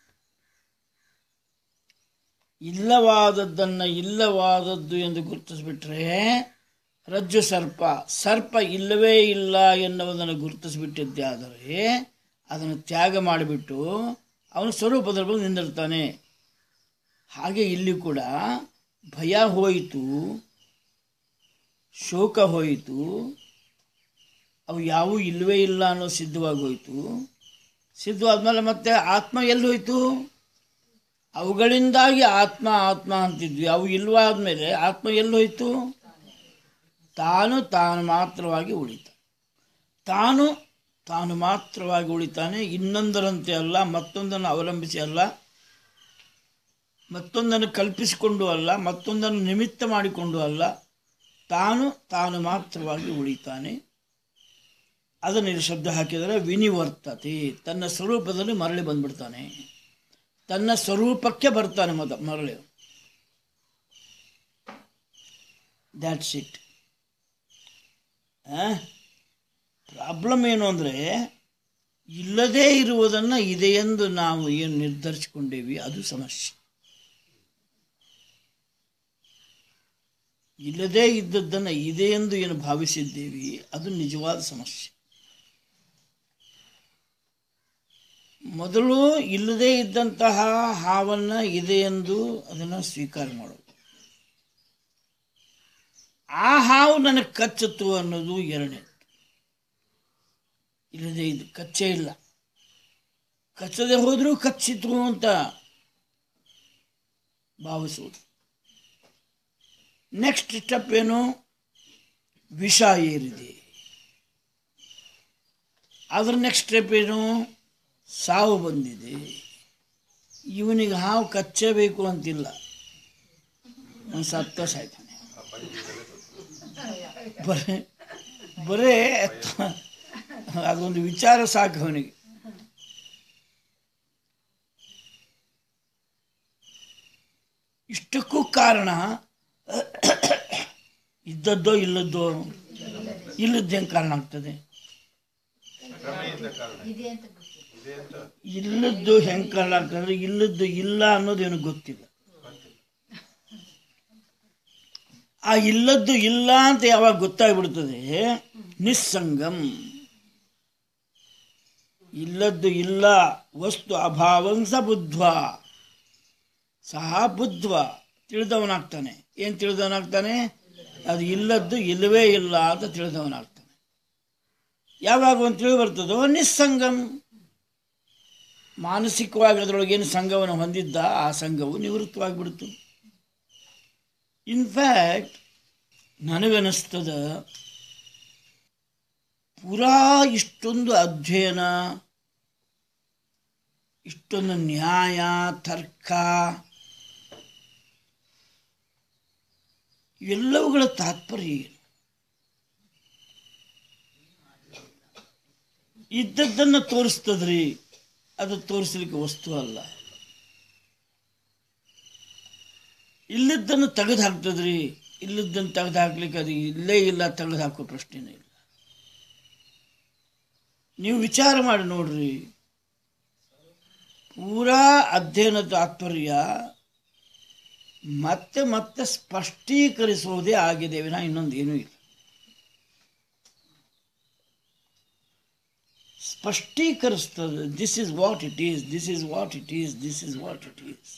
ಇಲ್ಲವಾದದ್ದನ್ನು ಇಲ್ಲವಾದದ್ದು ಎಂದು ಗುರುತಿಸ್ಬಿಟ್ರೆ ರಜ್ಜು ಸರ್ಪ ಸರ್ಪ ಇಲ್ಲವೇ ಇಲ್ಲ ಎನ್ನುವುದನ್ನು ಗುರುತಿಸಿಬಿಟ್ಟಿದ್ದೆ ಆದರೆ ಅದನ್ನು ತ್ಯಾಗ ಮಾಡಿಬಿಟ್ಟು ಅವನು ಸ್ವರೂಪದಲ್ಲಿ ಬಂದು ನಿಂದಿರ್ತಾನೆ ಹಾಗೆ ಇಲ್ಲಿ ಕೂಡ ಭಯ ಹೋಯಿತು ಶೋಕ ಹೋಯಿತು ಅವು ಯಾವೂ ಇಲ್ಲವೇ ಇಲ್ಲ ಅನ್ನೋ ಸಿದ್ಧವಾಗಿ ಹೋಯಿತು ಸಿದ್ಧವಾದ್ಮೇಲೆ ಮತ್ತೆ ಆತ್ಮ ಎಲ್ಲಿ ಹೋಯಿತು ಅವುಗಳಿಂದಾಗಿ ಆತ್ಮ ಆತ್ಮ ಅಂತಿದ್ವಿ ಅವು ಇಲ್ವಾದ್ಮೇಲೆ ಆತ್ಮ ಎಲ್ಲಿ ಹೋಯಿತು ತಾನು ತಾನು ಮಾತ್ರವಾಗಿ ಉಳಿತ ತಾನು ತಾನು ಮಾತ್ರವಾಗಿ ಉಳಿತಾನೆ ಇನ್ನೊಂದರಂತೆ ಅಲ್ಲ ಮತ್ತೊಂದನ್ನು ಅವಲಂಬಿಸಿ ಅಲ್ಲ ಮತ್ತೊಂದನ್ನು ಕಲ್ಪಿಸಿಕೊಂಡು ಅಲ್ಲ ಮತ್ತೊಂದನ್ನು ನಿಮಿತ್ತ ಮಾಡಿಕೊಂಡು ಅಲ್ಲ ತಾನು ತಾನು ಮಾತ್ರವಾಗಿ ಉಳಿತಾನೆ ಅದನ್ನು ಇಲ್ಲಿ ಶಬ್ದ ಹಾಕಿದರೆ ವಿನಿವರ್ತತೆ ತನ್ನ ಸ್ವರೂಪದಲ್ಲಿ ಮರಳಿ ಬಂದ್ಬಿಡ್ತಾನೆ ತನ್ನ ಸ್ವರೂಪಕ್ಕೆ ಬರ್ತಾನೆ ಮೊದ ಮರಳಿ ದ್ಯಾಟ್ಸ್ ಇಟ್ ಪ್ರಾಬ್ಲಮ್ ಏನು ಅಂದರೆ ಇಲ್ಲದೇ ಇರುವುದನ್ನು ಇದೆಯೆಂದು ನಾವು ಏನು ನಿರ್ಧರಿಸಿಕೊಂಡೇವಿ ಅದು ಸಮಸ್ಯೆ ಇಲ್ಲದೇ ಇದ್ದದ್ದನ್ನು ಇದೆ ಎಂದು ಏನು ಭಾವಿಸಿದ್ದೇವೆ ಅದು ನಿಜವಾದ ಸಮಸ್ಯೆ ಮೊದಲು ಇಲ್ಲದೇ ಇದ್ದಂತಹ ಹಾವನ್ನು ಇದೆ ಎಂದು ಅದನ್ನು ಸ್ವೀಕಾರ ಮಾಡೋದು ಆ ಹಾವು ನನಗೆ ಕಚ್ಚಿತು ಅನ್ನೋದು ಎರಡನೇ ಇಲ್ಲದೆ ಇದು ಕಚ್ಚೇ ಇಲ್ಲ ಕಚ್ಚದೆ ಹೋದರೂ ಕಚ್ಚಿತು ಅಂತ ಭಾವಿಸುವುದು ನೆಕ್ಸ್ಟ್ ಸ್ಟೆಪ್ ಏನು ವಿಷ ಏರಿದೆ ಅದ್ರ ನೆಕ್ಸ್ಟ್ ಸ್ಟೆಪ್ ಏನು ಸಾವು ಬಂದಿದೆ ಇವನಿಗೆ ಹಾವು ಕಚ್ಚಬೇಕು ಅಂತಿಲ್ಲ ಒಂದು ಸತ್ತ ಸಾಯ್ತಾನೆ ಬರೇ ಬರೇ ಅದೊಂದು ವಿಚಾರ ಸಾಕು ಅವನಿಗೆ ಇಷ್ಟಕ್ಕೂ ಕಾರಣ ಇದ್ದದ್ದೋ ಇಲ್ಲದ್ದೋ ಇಲ್ಲದ್ದು ಹೆಂಗೆ ಕಾರಣ ಆಗ್ತದೆ ಇಲ್ಲದ್ದು ಹೆಂಗೆ ಕಾರಣ ಆಗ್ತದೆ ಇಲ್ಲದ್ದು ಇಲ್ಲ ಅನ್ನೋದೇನು ಗೊತ್ತಿಲ್ಲ ಆ ಇಲ್ಲದ್ದು ಇಲ್ಲ ಅಂತ ಯಾವಾಗ ಗೊತ್ತಾಗ್ಬಿಡ್ತದೆ ನಿಸ್ಸಂಗಂ ಇಲ್ಲದ್ದು ಇಲ್ಲ ವಸ್ತು ಅಭಾವಂಸ ಬುದ್ಧ್ವ ಸಹ ಬುದ್ಧ್ವ ತಿಳಿದವನಾಗ್ತಾನೆ ಏನು ತಿಳಿದವನಾಗ್ತಾನೆ ಅದು ಇಲ್ಲದ್ದು ಇಲ್ಲವೇ ಇಲ್ಲ ಅಂತ ತಿಳಿದವನಾಗ್ತಾನೆ ಯಾವಾಗ ಒಂದು ತಿಳಿ ಬರ್ತದೋ ನಿಸ್ಸಂಗಂ ಮಾನಸಿಕವಾಗಿ ಅದರೊಳಗೇನು ಸಂಘವನ್ನು ಹೊಂದಿದ್ದ ಆ ಸಂಘವು ನಿವೃತ್ತವಾಗಿಬಿಡ್ತು ಇನ್ಫ್ಯಾಕ್ಟ್ ನನಗನ್ನಿಸ್ತದ ಪೂರಾ ಇಷ್ಟೊಂದು ಅಧ್ಯಯನ ಇಷ್ಟೊಂದು ನ್ಯಾಯ ತರ್ಕ ಇವೆಲ್ಲವುಗಳ ತಾತ್ಪರ್ಯ ಏನು ಇದ್ದದ್ದನ್ನು ತೋರಿಸ್ತದ್ರಿ ಅದು ತೋರಿಸ್ಲಿಕ್ಕೆ ವಸ್ತು ಅಲ್ಲ ಇಲ್ಲದ್ದನ್ನು ತೆಗೆದು ಹಾಕ್ತದ್ರಿ ಇಲ್ಲದ್ದನ್ನು ತೆಗೆದು ಹಾಕ್ಲಿಕ್ಕೆ ಅದು ಇಲ್ಲೇ ಇಲ್ಲ ತೆಗೆದು ಹಾಕೋ ಪ್ರಶ್ನೆನೇ ಇಲ್ಲ ನೀವು ವಿಚಾರ ಮಾಡಿ ನೋಡ್ರಿ ಪೂರಾ ಅಧ್ಯಯನ ತಾತ್ಪರ್ಯ ಮತ್ತೆ ಮತ್ತೆ ಸ್ಪಷ್ಟೀಕರಿಸುವುದೇ ಆಗಿದೆ ವಿನ ಇನ್ನೊಂದು ಏನೂ ಇಲ್ಲ ಸ್ಪಷ್ಟೀಕರಿಸ್ತದೆ this is what it is this is what it is this is what it is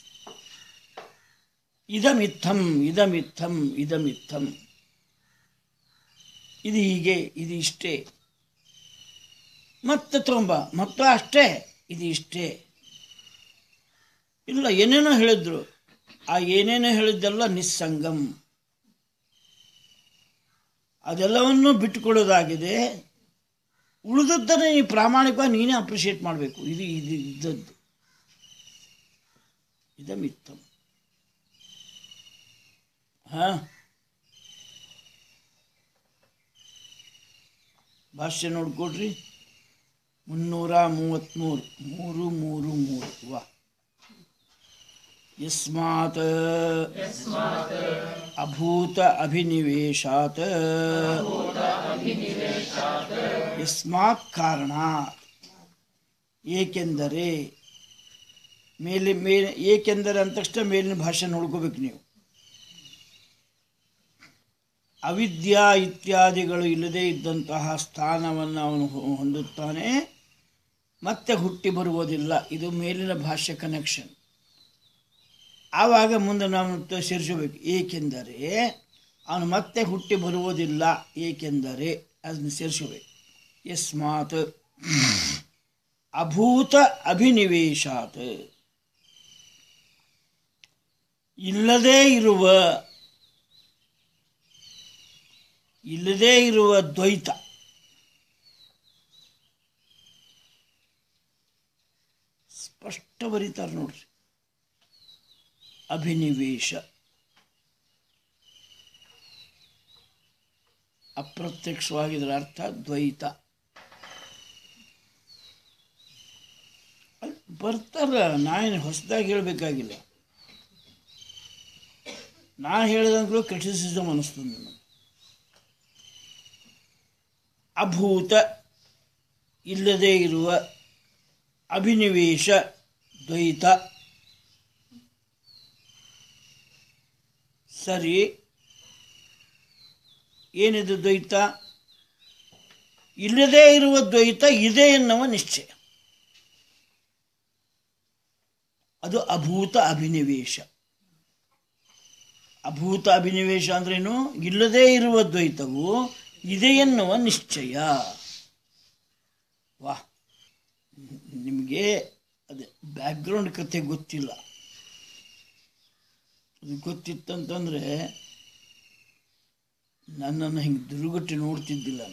ಇದಮಿತ್ತಂ ಇದಮಿತ್ತಂ ಇದಮಿತ್ತಂ ಇದು ಹೀಗೆ ಇದು ಇಷ್ಟೇ ಮತ್ತೆ ತೊಂಬ ಮತ್ತು ಅಷ್ಟೇ ಇದು ಇಷ್ಟೇ ಇಲ್ಲ ಏನೇನೋ ಹೇಳಿದ್ರು ಆ ಏನೇನೋ ಹೇಳಿದ್ದೆಲ್ಲ ನಿಸ್ಸಂಗಂ ಅದೆಲ್ಲವನ್ನೂ ಬಿಟ್ಟುಕೊಡೋದಾಗಿದೆ ಉಳಿದದ್ದನ್ನು ನೀ ಪ್ರಾಮಾಣಿಕವಾಗಿ ನೀನೇ ಅಪ್ರಿಷಿಯೇಟ್ ಮಾಡಬೇಕು ಇದು ಇದು ಇದ್ದದ್ದು ಇದಮಿತ್ತಂ ಹಾ ಭಾಷ್ಯ ನೋಡ್ಕೊಡ್ರಿ ಮುನ್ನೂರ ಮೂವತ್ತ್ಮೂರು ಮೂರು ಮೂರು ಮೂರು ವಾ ಯಸ್ಮಾತ್ ಅಭೂತ ಅಭಿನಿವೇಶಾತ್ ಯಸ್ಮಾತ್ ಕಾರಣ ಏಕೆಂದರೆ ಮೇಲೆ ಮೇಲೆ ಏಕೆಂದರೆ ಅಂದ ತಕ್ಷಣ ಮೇಲಿನ ಭಾಷೆ ನೋಡ್ಕೋಬೇಕು ನೀವು ಅವಿದ್ಯಾ ಇತ್ಯಾದಿಗಳು ಇಲ್ಲದೇ ಇದ್ದಂತಹ ಸ್ಥಾನವನ್ನು ಅವನು ಹೊ- ಹೊಂದುತ್ತಾನೆ ಮತ್ತೆ ಹುಟ್ಟಿ ಬರುವುದಿಲ್ಲ ಇದು ಮೇಲಿನ ಭಾಷೆ ಕನೆಕ್ಷನ್ ಆವಾಗ ಮುಂದೆ ನಾವು ತ- ಸೇರಿಸಬೇಕು ಏಕೆಂದರೆ ಅವನು ಮತ್ತೆ ಹುಟ್ಟಿ ಬರುವುದಿಲ್ಲ ಏಕೆಂದರೆ ಅದನ್ನು ಸೇರಿಸಬೇಕು ಯಸ್ಮಾತ್ ಅಭೂತ ಅಭಿನಿವೇಶಾತ್ ಇಲ್ಲದೇ ಇರುವ ಇಲ್ಲದೇ ಇರುವ ದ್ವೈತ ಸ್ಪಷ್ಟ ಬರೀತಾರೆ ನೋಡ್ರಿ ಅಭಿನಿವೇಶ ಅಪ್ರತ್ಯಕ್ಷವಾಗಿ ಇದರ ಅರ್ಥ ದ್ವೈತ ಅಲ್ ಬರ್ತಾರ ನಾನೇನು ಹೊಸದಾಗಿ ಹೇಳಬೇಕಾಗಿಲ್ಲ ನಾ ಹೇಳಿದಂಗಳು ಕ್ರಿಟಿಸಿಸಮ್ ಅನ್ನಿಸ್ತದೆ ನನಗೆ ಅಭೂತ ಇಲ್ಲದೇ ಇರುವ ಅಭಿನಿವೇಶ ದ್ವೈತ ಸರಿ ಏನಿದು ದ್ವೈತ ಇಲ್ಲದೇ ಇರುವ ದ್ವೈತ ಇದೆ ಎನ್ನುವ ನಿಶ್ಚಯ ಅದು ಅಭೂತ ಅಭಿನಿವೇಶ ಅಭೂತ ಅಭಿನಿವೇಶ ಅಂದ್ರೇನು ಇಲ್ಲದೇ ಇರುವ ದ್ವೈತವು ಇದೆ ಎನ್ನುವ ನಿಶ್ಚಯ ವಾ ನಿಮಗೆ ಅದೇ ಬ್ಯಾಕ್ಗ್ರೌಂಡ್ ಕತೆ ಗೊತ್ತಿಲ್ಲ ಅದು ಗೊತ್ತಿತ್ತಂತಂದ್ರೆ ನನ್ನನ್ನು ಹಿಂಗೆ ದುರುಗಟ್ಟಿ ನೋಡ್ತಿದ್ದಿಲ್ಲ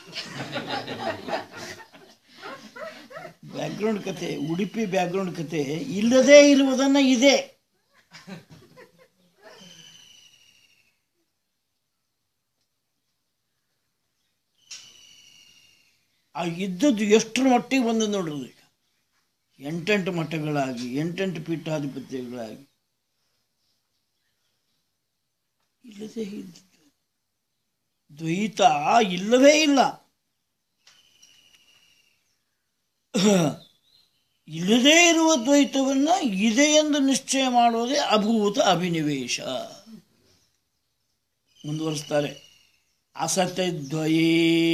ಬ್ಯಾಕ್ಗ್ರೌಂಡ್ ಕತೆ ಉಡುಪಿ ಬ್ಯಾಕ್ಗ್ರೌಂಡ್ ಕತೆ ಇಲ್ಲದೇ ಇರುವುದನ್ನ ಇದೆ ಆ ಇದ್ದದ್ದು ಎಷ್ಟರ ಮಟ್ಟಿಗೆ ಬಂದ ನೋಡ್ರಿ ಈಗ ಎಂಟೆಂಟು ಮಠಗಳಾಗಿ ಎಂಟೆಂಟು ಪೀಠಾಧಿಪತ್ಯಗಳಾಗಿ ಇಲ್ಲದೆ ಇದ್ದದ್ದು ದ್ವೈತ ಇಲ್ಲವೇ ಇಲ್ಲ ಇಲ್ಲದೇ ಇರುವ ದ್ವೈತವನ್ನ ಇದೆ ಎಂದು ನಿಶ್ಚಯ ಮಾಡೋದೇ ಅಭೂತ ಅಭಿನಿವೇಶ ಮುಂದುವರಿಸ್ತಾರೆ ಅಸತೆ ದ್ವಯೇ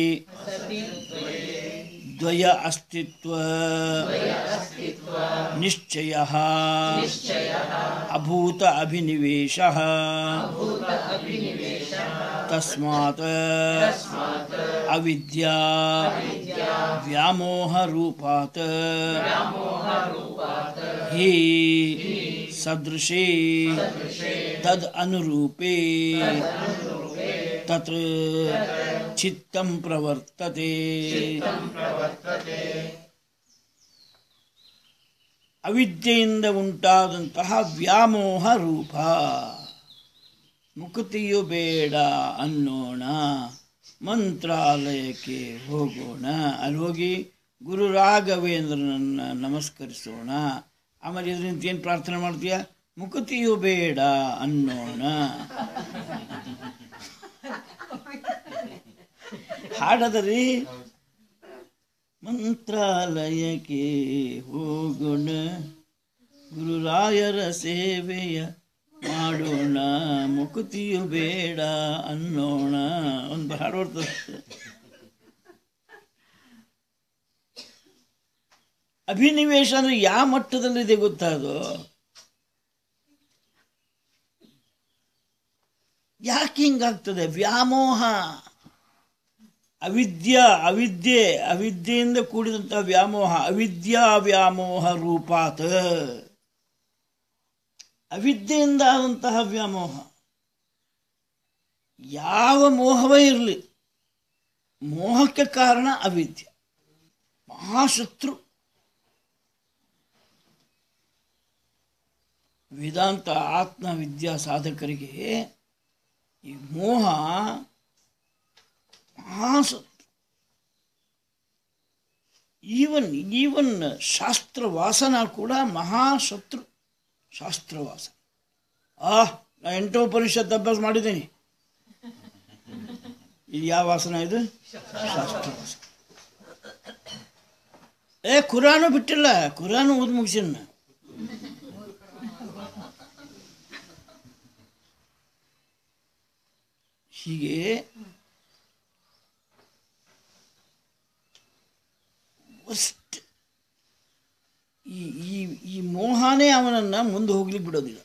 ದ್ವಯ ಅಸ್ತಿತ್ವ ನಿಶ್ಚಯ ಅಭೂತ ಅಭಿನಿವೇಶ ತಸ್ಮಾತ್ ಅವಿದ್ಯಾ ವ್ಯಾಮೋಹ ರೂಪಾತ್ ಹಿ ಸದೃಶೇ ತದ್ ಅನುರೂಪೇ ತತ್ರ ಚಿತ್ತಂ ಪ್ರವರ್ತತೆ ಅವಿದ್ಯೆಯಿಂದ ಉಂಟಾದಂತಹ ವ್ಯಾಮೋಹ ರೂಪ ಮುಕ್ತಿಯು ಬೇಡ ಅನ್ನೋಣ ಮಂತ್ರಾಲಯಕ್ಕೆ ಹೋಗೋಣ ಅಲ್ಲಿ ಹೋಗಿ ಗುರು ರಾಘವೇಂದ್ರನನ್ನ ನಮಸ್ಕರಿಸೋಣ ಆಮೇಲೆ ಇದರಿಂದ ಏನು ಪ್ರಾರ್ಥನೆ ಮಾಡ್ತೀಯ ಮುಕ್ತಿಯು ಬೇಡ ಅನ್ನೋಣ ಹಾಡದರಿ ಮಂತ್ರಾಲಯಕ್ಕೆ ಹೋಗೋಣ ಗುರುರಾಯರ ಸೇವೆಯ ಮಾಡೋಣ ಮುಕುತಿಯು ಬೇಡ ಅನ್ನೋಣ ಒಂದು ಹಾಡು ಬರ್ತದೆ ಅಭಿನಿವೇಶ ಅಂದ್ರೆ ಯಾವ ಮಟ್ಟದಲ್ಲಿದೆ ಗೊತ್ತಾ ಅದು ಯಾಕೆ ಹಿಂಗಾಗ್ತದೆ ವ್ಯಾಮೋಹ ಅವಿದ್ಯಾ ಅವಿದ್ಯೆ ಅವಿದ್ಯೆಯಿಂದ ಕೂಡಿದಂಥ ವ್ಯಾಮೋಹ ಅವಿದ್ಯಾ ವ್ಯಾಮೋಹ ರೂಪಾತ್ ಅವಿದ್ಯೆಯಿಂದ ಆದಂತಹ ವ್ಯಾಮೋಹ ಯಾವ ಮೋಹವೇ ಇರಲಿ ಮೋಹಕ್ಕೆ ಕಾರಣ ಅವಿದ್ಯೆ ಮಹಾಶತ್ರು ವೇದಾಂತ ಆತ್ಮವಿದ್ಯಾ ಸಾಧಕರಿಗೆ ಈ ಮೋಹ ಮಹಾಶತ್ರು ಈವನ್ ಈವನ್ ಶಾಸ್ತ್ರವಾಸನ ಕೂಡ ಮಹಾಶತ್ರು ಶಾಸ್ತ್ರವಾಸನ ಆ ನಾ ಎಂಟು ಪರಿಷತ್ ಅಭ್ಯಾಸ ಮಾಡಿದ್ದೀನಿ ಇದು ಯಾವ ವಾಸನ ಇದು ಶಾಸ್ತ್ರವಾಸನ ಏ ಕುರಾನು ಬಿಟ್ಟಿಲ್ಲ ಕುರಾನು ಓದ್ ಮುಗಿಸಿನ ಹೀಗೆ ಅಷ್ಟು ಈ ಈ ಈ ಮೋಹನೇ ಅವನನ್ನ ಮುಂದೆ ಹೋಗ್ಲಿಕ್ಕೆ ಬಿಡೋದಿಲ್ಲ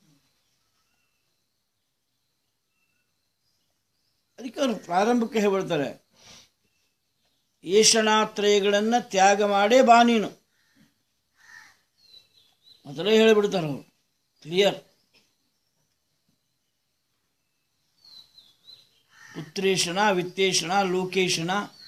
ಅದಕ್ಕೆ ಅವರು ಪ್ರಾರಂಭಕ್ಕೆ ಹೇಳ್ಬಿಡ್ತಾರೆ ಏಷಣಾತ್ರಯಗಳನ್ನು ತ್ಯಾಗ ಮಾಡೇ ಬಾ ನೀನು ಮೊದಲೇ ಹೇಳಿಬಿಡ್ತಾರೆ ಅವರು ಕ್ಲಿಯರ್ ಪುತ್ರೇಷಣ ವಿತ್ತೇಷಣ ಲೋಕೇಶಣ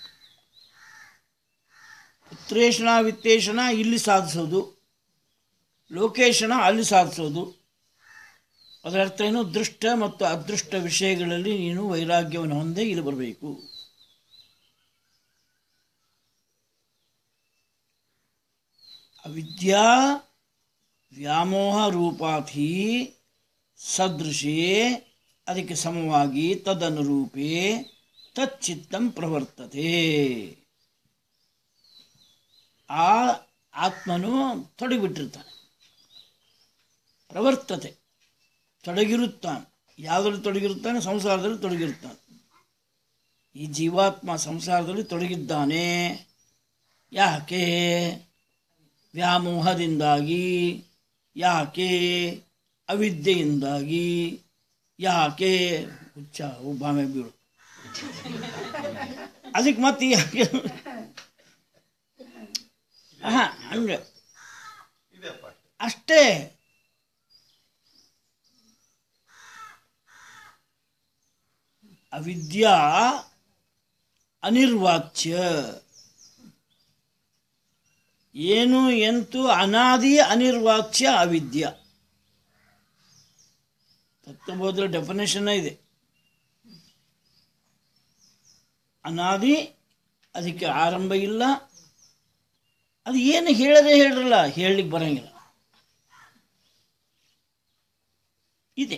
ಪುತ್ರೇಷಣ ವಿತ್ತೇಷಣ ಇಲ್ಲಿ ಸಾಧಿಸೋದು ಲೋಕೇಶಣ ಅಲ್ಲಿ ಸಾಧಿಸೋದು ಅದರ ಅರ್ಥ ಏನು ದೃಷ್ಟ ಮತ್ತು ಅದೃಷ್ಟ ವಿಷಯಗಳಲ್ಲಿ ನೀನು ವೈರಾಗ್ಯವನ್ನು ಹೊಂದೇ ಇಲ್ಲಿ ಬರಬೇಕು ಅವಿದ್ಯಾ ವ್ಯಾಮೋಹ ರೂಪಾಥಿ ಸದೃಶೇ ಅದಕ್ಕೆ ಸಮವಾಗಿ ತದನುರೂಪೇ ತಚ್ಚಿತ್ತಂ ಪ್ರವರ್ತತೆ ಆ ಆತ್ಮನು ತೊಡಗಿಬಿಟ್ಟಿರ್ತಾನೆ ಪ್ರವರ್ತತೆ ತೊಡಗಿರುತ್ತಾನೆ ಯಾವುದರಲ್ಲಿ ತೊಡಗಿರುತ್ತಾನೆ ಸಂಸಾರದಲ್ಲಿ ತೊಡಗಿರುತ್ತಾನೆ ಈ ಜೀವಾತ್ಮ ಸಂಸಾರದಲ್ಲಿ ತೊಡಗಿದ್ದಾನೆ ಯಾಕೆ ವ್ಯಾಮೋಹದಿಂದಾಗಿ ಯಾಕೆ ಅವಿದ್ಯೆಯಿಂದಾಗಿ ಯಾಕೆ ಹುಚ್ಚ ಒಬ್ಬಾಮೆ ಬೀಳು ಅದಕ್ಕೆ ಮತ್ತೆ ಯಾಕೆ ಹಾಂ ಹಂಗೆ ಅಷ್ಟೇ ಅವಿದ್ಯಾ ಅನಿರ್ವಾಚ್ಯ ಏನು ಎಂತು ಅನಾದಿ ಅನಿರ್ವಾಚ್ಯ ಅವಿದ್ಯ ತತ್ವಬೋಧದ ಡೆಫಿನೇಷನ್ ಇದೆ ಅನಾದಿ ಅದಕ್ಕೆ ಆರಂಭ ಇಲ್ಲ ಅದು ಏನು ಹೇಳದೆ ಹೇಳಲ್ಲ ಹೇಳಲಿಕ್ಕೆ ಬರಂಗಿಲ್ಲ ಇದೆ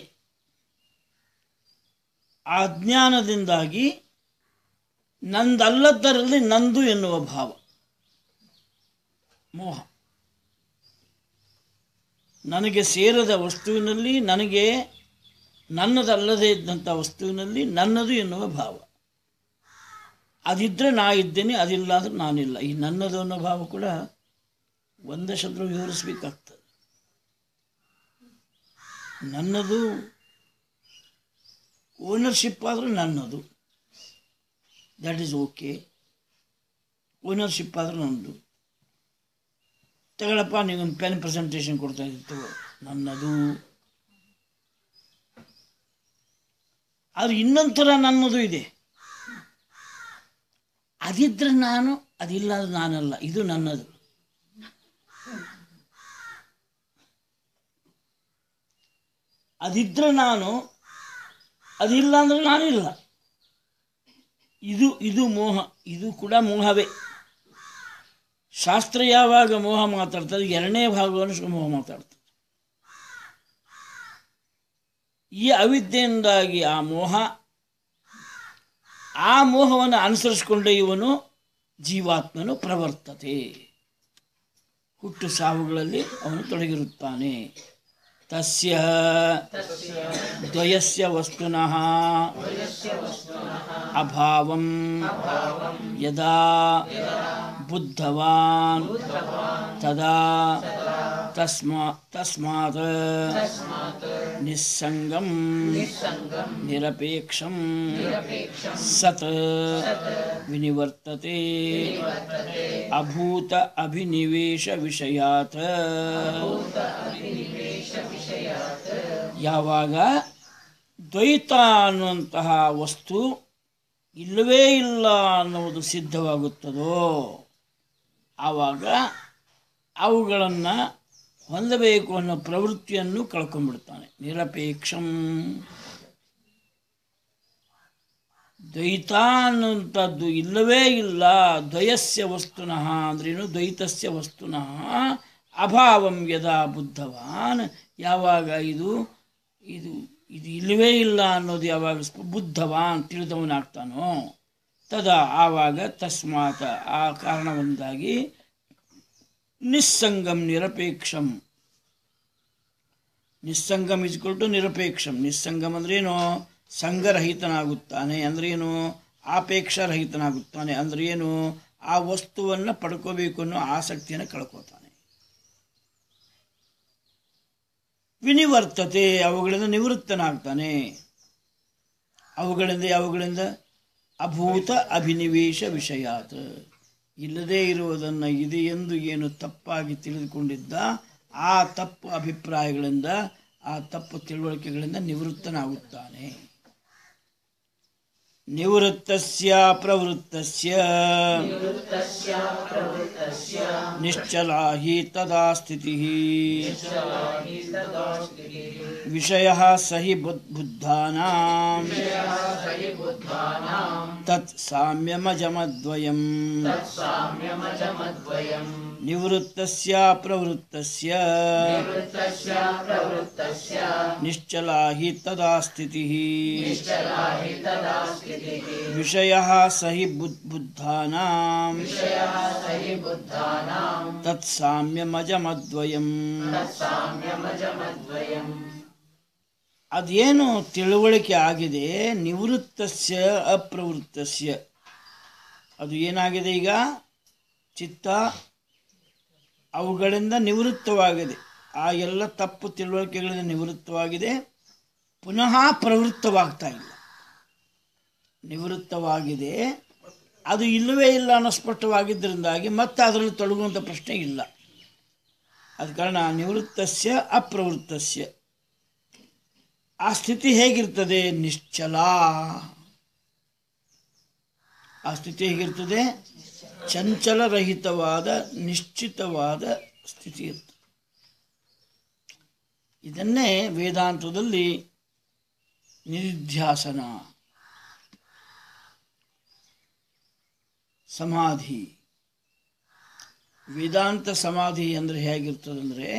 ಆ ಜ್ಞಾನದಿಂದಾಗಿ ನಂದಲ್ಲದರಲ್ಲಿ ನಂದು ಎನ್ನುವ ಭಾವ ಮೋಹ ನನಗೆ ಸೇರದ ವಸ್ತುವಿನಲ್ಲಿ ನನಗೆ ನನ್ನದಲ್ಲದೇ ಇದ್ದಂಥ ವಸ್ತುವಿನಲ್ಲಿ ನನ್ನದು ಎನ್ನುವ ಭಾವ ಅದಿದ್ದರೆ ನಾ ಇದ್ದೇನೆ ಅದಿಲ್ಲ ಅಂದ್ರೆ ನಾನಿಲ್ಲ ಈ ನನ್ನದು ಅನ್ನೋ ಭಾವ ಕೂಡ ಒಂದಷ್ಟು ವಿವರಿಸ್ಬೇಕಾಗ್ತದೆ ನನ್ನದು ಓನರ್ಶಿಪ್ ಆದರೆ ನನ್ನದು ದ್ಯಾಟ್ ಈಸ್ ಓಕೆ ಓನರ್ಶಿಪ್ ಆದರೆ ನನ್ನದು ತಗೊಳಪ್ಪ ನೀವೊಂದು ಪೆನ್ ಪ್ರೆಸೆಂಟೇಷನ್ ಕೊಡ್ತಾ ಇದ್ದೀವಿ ತಗೋ ನನ್ನದು ಆದರೆ ಇನ್ನೊಂದು ಥರ ನನ್ನದು ಇದೆ ಅದಿದ್ರೆ ನಾನು ಅದಿಲ್ಲ ಅದು ನಾನಲ್ಲ ಇದು ನನ್ನದು ಅದಿದ್ರೆ ನಾನು ಅದಿಲ್ಲ ಅಂದ್ರೆ ನಾನಿಲ್ಲ ಇದು ಇದು ಮೋಹ ಇದು ಕೂಡ ಮೋಹವೇ ಶಾಸ್ತ್ರ ಯಾವಾಗ ಮೋಹ ಮಾತಾಡ್ತದೆ ಎರಡನೇ ಭಾಗವನ್ನು ಮೋಹ ಮಾತಾಡ್ತದೆ ಈ ಅವಿದ್ಯೆಯಿಂದಾಗಿ ಆ ಮೋಹ ಆ ಮೋಹವನ್ನು ಅನುಸರಿಸಿಕೊಂಡ ಇವನು ಜೀವಾತ್ಮನು ಪ್ರವರ್ತತೆ ಹುಟ್ಟು ಸಾವುಗಳಲ್ಲಿ ಅವನು ತೊಡಗಿರುತ್ತಾನೆ ತಸ್ಯ ದ್ವಯಸ್ಯ ವಸ್ತುನಃ ಅಭಾವಂ ಯದಾ ಬುದ್ಧವಾನ್ ತದಾ ತಸ್ಮಾ ತಸ್ಮಾತ್ ನಿಸ್ಸಂಗಂ ನಿರಪೇಕ್ಷಂ ಸತ್ ವಿನಿವರ್ತತೆ ಅಭೂತ ಅಭಿನಿವೇಶ ವಿಷಯಾತ್ ಯಾವಾಗ ದ್ವೈತ ಅನ್ನುವಂತಹ ವಸ್ತು ಇಲ್ಲವೇ ಇಲ್ಲ ಅನ್ನುವುದು ಸಿದ್ಧವಾಗುತ್ತದೋ ಆವಾಗ ಅವುಗಳನ್ನು ಹೊಂದಬೇಕು ಅನ್ನೋ ಪ್ರವೃತ್ತಿಯನ್ನು ಕಳ್ಕೊಂಡ್ಬಿಡ್ತಾನೆ ನಿರಪೇಕ್ಷಂ ದ್ವೈತ ಅನ್ನುವಂಥದ್ದು ಇಲ್ಲವೇ ಇಲ್ಲ ದ್ವಯಸ್ಯ ವಸ್ತುನಃ ಅಂದ್ರೇನು ದ್ವೈತಸ್ಯ ವಸ್ತುನಃ ಅಭಾವಂ ಯದಾ ಬುದ್ಧವಾನ್ ಯಾವಾಗ ಇದು ಇದು ಇದು ಇಲ್ಲವೇ ಇಲ್ಲ ಅನ್ನೋದು ಯಾವಾಗ ಸ್ಪ- ಬುದ್ಧವಾನ್ ತಿಳಿದವನಾಗ್ತಾನೋ ತದಾ ಆವಾಗ ತಸ್ಮಾತ್ ಆ ಕಾರಣದಿಂದಾಗಿ ನಿಸ್ಸಂಗಂ ನಿರಪೇಕ್ಷಂ ನಿಸ್ಸಂಗಂ ಇಸ್ಕೊಲ್ ಟು ನಿರಪೇಕ್ಷಂ ನಿಸ್ಸಂಗಂ ಅಂದ್ರೇನು ಸಂಘರಹಿತನಾಗುತ್ತಾನೆ ಅಂದ್ರೇನು ಆಪೇಕ್ಷರಹಿತನಾಗುತ್ತಾನೆ ಅಂದ್ರೇನು ಆ ವಸ್ತುವನ್ನು ಪಡ್ಕೋಬೇಕು ಅನ್ನೋ ಆಸಕ್ತಿಯನ್ನು ಕಳ್ಕೋತಾನೆ ವಿನಿವರ್ತತೆ ಅವುಗಳಿಂದ ನಿವೃತ್ತನಾಗ್ತಾನೆ ಅವುಗಳಿಂದ ಅವುಗಳಿಂದ ಅಭೂತ ಅಭಿನಿವೇಶ ವಿಷಯಾತ್ ಇಲ್ಲದೇ ಇರುವುದನ್ನು ಇದೆ ಎಂದು ಏನು ತಪ್ಪಾಗಿ ತಿಳಿದುಕೊಂಡಿದ್ದ ಆ ತಪ್ಪು ಅಭಿಪ್ರಾಯಗಳಿಂದ ಆ ತಪ್ಪು ತಿಳುವಳಿಕೆಗಳಿಂದ ನಿವೃತ್ತನಾಗುತ್ತಾನೆ ನಿವೃತ್ತಸ್ಯ ಪ್ರವೃತ್ತಸ್ಯ ನಿಶ್ಚಲಾ ಹಿ ತದಾ ಸ್ಥಿತಿ ವಿಷಯ ಸಹಿ ಬುದ್- ಬುದ್ಧಾನಾಂ ತತ್ ಸಾಮ್ಯಮಜಮದ್ವಯಂ ನಿವೃತ್ತಸ್ಯ ಪ್ರವೃತ್ತಸ್ಯ ನಿಶ್ಚಲಾ ಹಿ ತದಾ ಸ್ಥಿತಿ ವಿಷಯ ಸಹಿ ಬುದ್- ಬುದ್ಧಾನಾಂ ತತ್ ಸಾಮ್ಯಮಜಮದ್ವಯಂ ಅದೇನು ತಿಳುವಳಿಕೆ ಆಗಿದೆ ನಿವೃತ್ತಸ್ಯ ಅಪ್ರವೃತ್ತಸ್ಯ ಅದು ಏನಾಗಿದೆ ಈಗ ಚಿತ್ತ ಅವುಗಳಿಂದ ನಿವೃತ್ತವಾಗಿದೆ ಆ ಎಲ್ಲ ತಪ್ಪು ತಿಳುವಳಿಕೆಗಳಿಂದ ನಿವೃತ್ತವಾಗಿದೆ ಪುನಃ ಪ್ರವೃತ್ತವಾಗ್ತಾ ಇಲ್ಲ ನಿವೃತ್ತವಾಗಿದೆ ಅದು ಇಲ್ಲವೇ ಇಲ್ಲ ಅನ್ನೋ ಸ್ಪಷ್ಟವಾಗಿದ್ದರಿಂದಾಗಿ ಮತ್ತೆ ಅದರಲ್ಲಿ ತೊಡಗುವಂಥ ಪ್ರಶ್ನೆ ಇಲ್ಲ ಅದ ಕಾರಣ ನಿವೃತ್ತಸ್ಯ ಅಪ್ರವೃತ್ತಸ್ಯ ಆ ಸ್ಥಿತಿ ಹೇಗಿರ್ತದೆ ನಿಶ್ಚಲ ಆ ಸ್ಥಿತಿ ಹೇಗಿರ್ತದೆ ಚಂಚಲರಹಿತವಾದ ನಿಶ್ಚಿತವಾದ ಸ್ಥಿತಿ ಇರ್ತದೆ ಇದನ್ನೇ ವೇದಾಂತದಲ್ಲಿ ನಿಧಿಧ್ಯಾಸನ ಸಮಾಧಿ ವೇದಾಂತ ಸಮಾಧಿ ಅಂದರೆ ಹೇಗಿರ್ತದಂದರೆ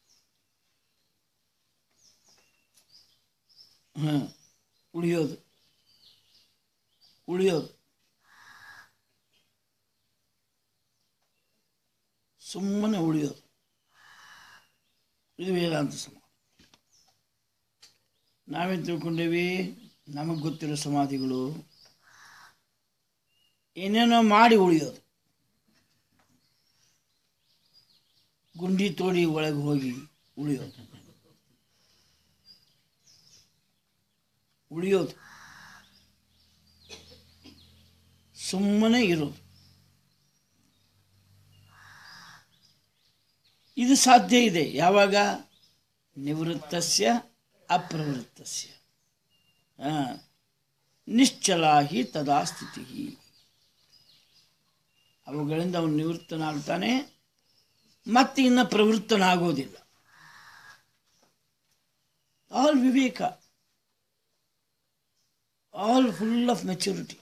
ಹಾಂ ಉಳಿಯೋದು ಉಳಿಯೋದು ಸುಮ್ಮನೆ ಉಳಿಯೋದು ಇದು ವೇದಾಂತ ಸಮಾಧಿ ನಾವೇನು ತಿಳ್ಕೊಂಡೇವಿ ನಮಗೆ ಗೊತ್ತಿರೋ ಸಮಾಧಿಗಳು ಏನೇನೋ ಮಾಡಿ ಉಳಿಯೋದು ಗುಂಡಿ ತೋಡಿ ಒಳಗೆ ಹೋಗಿ ಉಳಿಯೋದು ಉಳಿಯೋದು ಸುಮ್ಮನೆ ಇರೋದು ಇದು ಸಾಧ್ಯ ಇದೆ ಯಾವಾಗ ನಿವೃತ್ತಸ್ಯ ಅಪ್ರವೃತ್ತಸ್ಯ ಆ, ನಿಶ್ಚಲಾ ಹಿ ತದಾ ಸ್ಥಿತಿ ಅವುಗಳಿಂದ ಅವನು ನಿವೃತ್ತನಾಗ್ತಾನೆ ಮತ್ತೆ ಇನ್ನು ಪ್ರವೃತ್ತನಾಗೋದಿಲ್ಲ ಆಲ್ ವಿವೇಕ ಆಲ್ ಫುಲ್ ಆಫ್ ಮೆಚುರಿಟಿ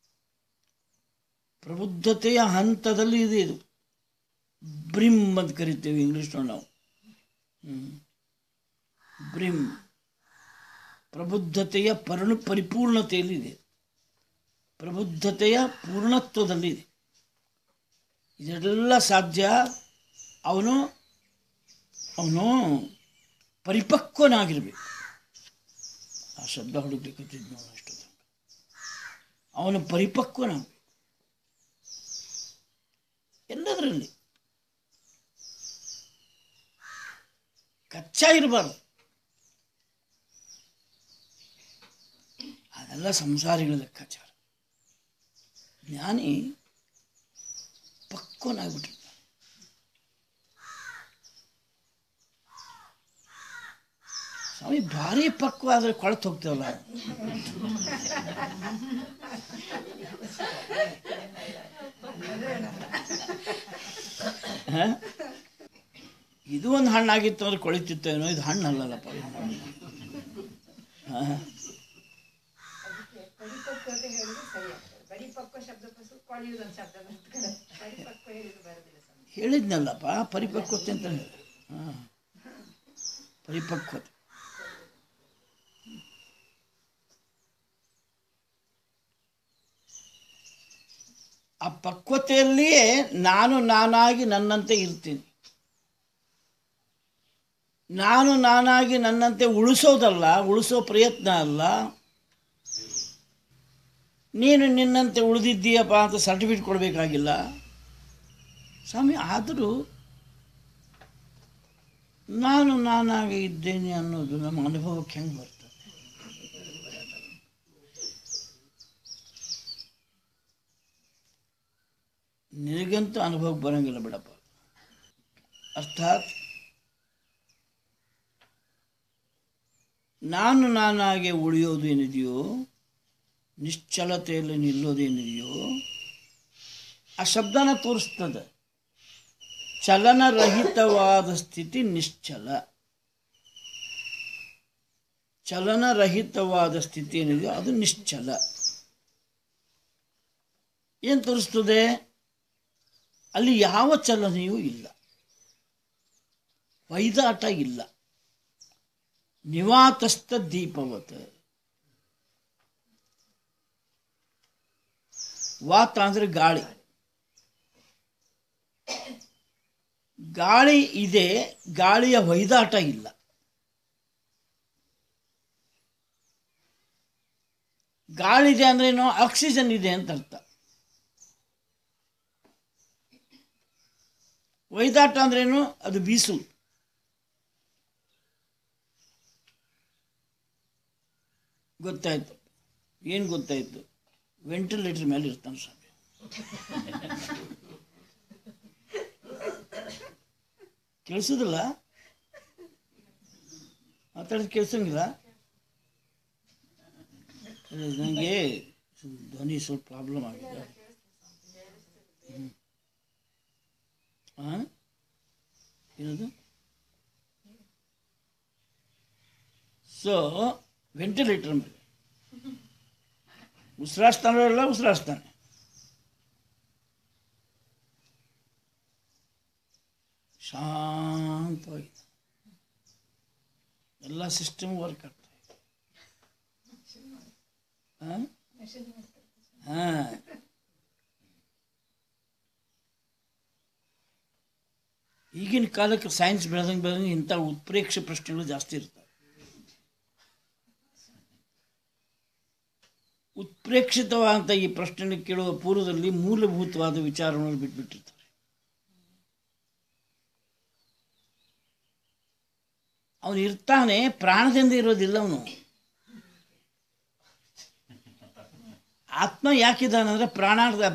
ಪ್ರಬುದ್ಧತೆಯ ಹಂತದಲ್ಲಿ ಇದೆ ಇದು ಬ್ರಿಮ್ ಅಂತ ಕರಿತೇವೆ ಇಂಗ್ಲೀಷ್ನೊಳಗೆ ನಾವು ಹ್ಮ್. ಬ್ರಿಮ್ ಪ್ರಬುದ್ಧತೆಯ ಪರ್ಣ ಪರಿಪೂರ್ಣತೆಯಲ್ಲಿದೆ ಪ್ರಬುದ್ಧತೆಯ ಪೂರ್ಣತ್ವದಲ್ಲಿದೆ ಇದೆಲ್ಲ ಸಾಧ್ಯ ಅವನು ಅವನು ಪರಿಪಕ್ವನಾಗಿರ್ಬೇಕು ಆ ಶಬ್ದ ಹುಡುಕ್ಲಿಕ್ಕತ್ತಿದ್ ನೋಡು ಅಷ್ಟು ಅವನು ಪರಿಪಕ್ವನಾಗಬೇಕು ಎಲ್ಲದರಲ್ಲಿ ಕಚ್ಚಾ ಇರಬಾರ್ದು ಅದೆಲ್ಲ ಸಂಸಾರಿಗಳ ಲೆಕ್ಕಾಚಾರ ಜ್ಞಾನಿ ಪಕ್ವನಾಗ್ಬಿಟ್ಟಿರ್ತಾನೆ ಸ್ವಾಮಿ ಭಾರಿ ಪಕ್ವ ಆದರೆ ಕೊಳತು ಹೋಗ್ತೇವಲ್ಲ ಹ? ಇದು ಒಂದು ಹಣ್ಣಾಗಿತ್ತು ಅಂದ್ರೆ ಕೊಳಿತಿತ್ತೇನೋ ಇದು ಹಣ್ಣು ಅಲ್ಲಲ್ಲಪ್ಪ ಹ? ಪರಿಪಕ್ವತೆ ಹೇಳಿದ್ರೆ ಸರಿ ಆಗ್ತದೆ ಪರಿಪಕ್ವ ಶಬ್ದಕ್ಕೂ ಕೊಳೆಯುವುದೊಂದು ಶಬ್ದ ಬರ್ತದೆ ಪರಿಪಕ್ವ ಹೇಳಿದ್ರು ಬರೋದಿಲ್ಲ ಸ್ವಾಮಿ ಹೇಳಿದ್ನಲ್ಲಪ್ಪ ಪರಿಪಕ್ವತೆ ಅಂತ ಹೇಳಿ ಹಾಂ ಪರಿಪಕ್ವತೆ ಆ ಪಕ್ವತೆಯಲ್ಲಿಯೇ ನಾನು ನಾನಾಗಿ ನನ್ನಂತೆ ಇರ್ತೀನಿ ನಾನು ನಾನಾಗಿ ನನ್ನಂತೆ ಉಳಿಸೋದಲ್ಲ ಉಳಿಸೋ ಪ್ರಯತ್ನ ಅಲ್ಲ ನೀನು ನಿನ್ನಂತೆ ಉಳಿದಿದ್ದೀಯಪ್ಪ ಅಂತ ಸರ್ಟಿಫಿಕೇಟ್ ಕೊಡಬೇಕಾಗಿಲ್ಲ ಸ್ವಾಮಿ ಆದರೂ ನಾನು ನಾನಾಗಿ ಇದ್ದೇನೆ ಅನ್ನೋದು ನಮ್ಮ ಅನುಭವಕ್ಕೆ ಹೆಂಗೆ ಬರ್ತದೆ ನಿನಗಂತೂ ಅನುಭವಕ್ಕೆ ಬರೋಂಗಿಲ್ಲ ಬಿಡಪ್ಪ ಅರ್ಥಾತ್ ನಾನು ನಾನಾಗೆ ಉಳಿಯೋದು ಏನಿದೆಯೋ ನಿಶ್ಚಲತೆಯಲ್ಲಿ ನಿಲ್ಲೋದೇನಿದೆಯೋ ಆ ಶಬ್ದನ ತೋರಿಸ್ತದೆ ಚಲನರಹಿತವಾದ ಸ್ಥಿತಿ ನಿಶ್ಚಲ ಚಲನರಹಿತವಾದ ಸ್ಥಿತಿ ಏನಿದೆಯೋ ಅದು ನಿಶ್ಚಲ ಏನು ತೋರಿಸ್ತದೆ ಅಲ್ಲಿ ಯಾವ ಚಲನೆಯೂ ಇಲ್ಲ ವೈದಾಟ ಇಲ್ಲ ನಿವಾತಸ್ಥ ದೀಪವತ್ ವಾತ ಅಂದ್ರೆ ಗಾಳಿ ಗಾಳಿ ಇದೆ ಗಾಳಿಯ ಹೊಯ್ದಾಟ ಇಲ್ಲ ಗಾಳಿ ಇದೆ ಅಂದ್ರೇನು ಆಕ್ಸಿಜನ್ ಇದೆ ಅಂತ ಅರ್ಥ ಒಯ್ದಾಟ ಅಂದ್ರೇನು ಅದು ಬೀಸು ಗೊತ್ತಾಯ್ತು ಏನು ಗೊತ್ತಾಯ್ತು ವೆಂಟಿಲೇಟರ್ ಮೇಲೆ ಇರ್ತಾನೆ ಸ್ವಾಮಿ ಕೇಳಿಸೋದಿಲ್ಲ ಮಾತಾಡೋದು ಕೇಳಿಸಂಗಿಲ್ಲ ನನಗೆ ಧ್ವನಿ ಸ್ವಲ್ಪ ಪ್ರಾಬ್ಲಮ್ ಆಗಿದೆ ಹ್ಮ್. ಆ? ಏನದು ಸೊ ವೆಂಟಿಲೇಟರ್ ಮೇಲೆ ಉಸಿರಾಡ್ತಾನಲ್ಲ ಉಸಿರಾಡ್ತಾನೆ ಶಾಂತವಾಗಿ ಎಲ್ಲ ಸಿಸ್ಟಮ್ ವರ್ಕ್ ಆಗ್ತಾ ಇದೆ ಹಾಂ ಹಾಂ ಈಗಿನ ಕಾಲಕ್ಕೆ ಸೈನ್ಸ್ ಬೆಳೆದಂಗೆ ಬೆಳೆದಂಗೆ ಇಂಥ ಉತ್ಪ್ರೇಕ್ಷೆ ಪ್ರಶ್ನೆಗಳು ಜಾಸ್ತಿ ಇರ್ತವೆ ಉತ್ಪ್ರೇಕ್ಷಿತವಾದಂಥ ಈ ಪ್ರಶ್ನೆ ಕೇಳುವ ಪೂರ್ವದಲ್ಲಿ ಮೂಲಭೂತವಾದ ವಿಚಾರವನ್ನು ಬಿಟ್ಬಿಟ್ಟಿರ್ತಾರೆ ಅವನು ಇರ್ತಾನೆ ಪ್ರಾಣದಿಂದ ಇರೋದಿಲ್ಲ ಅವನು ಆತ್ಮ ಯಾಕಿದ್ದಾನಂದ್ರೆ ಪ್ರಾಣಾರ್ಧ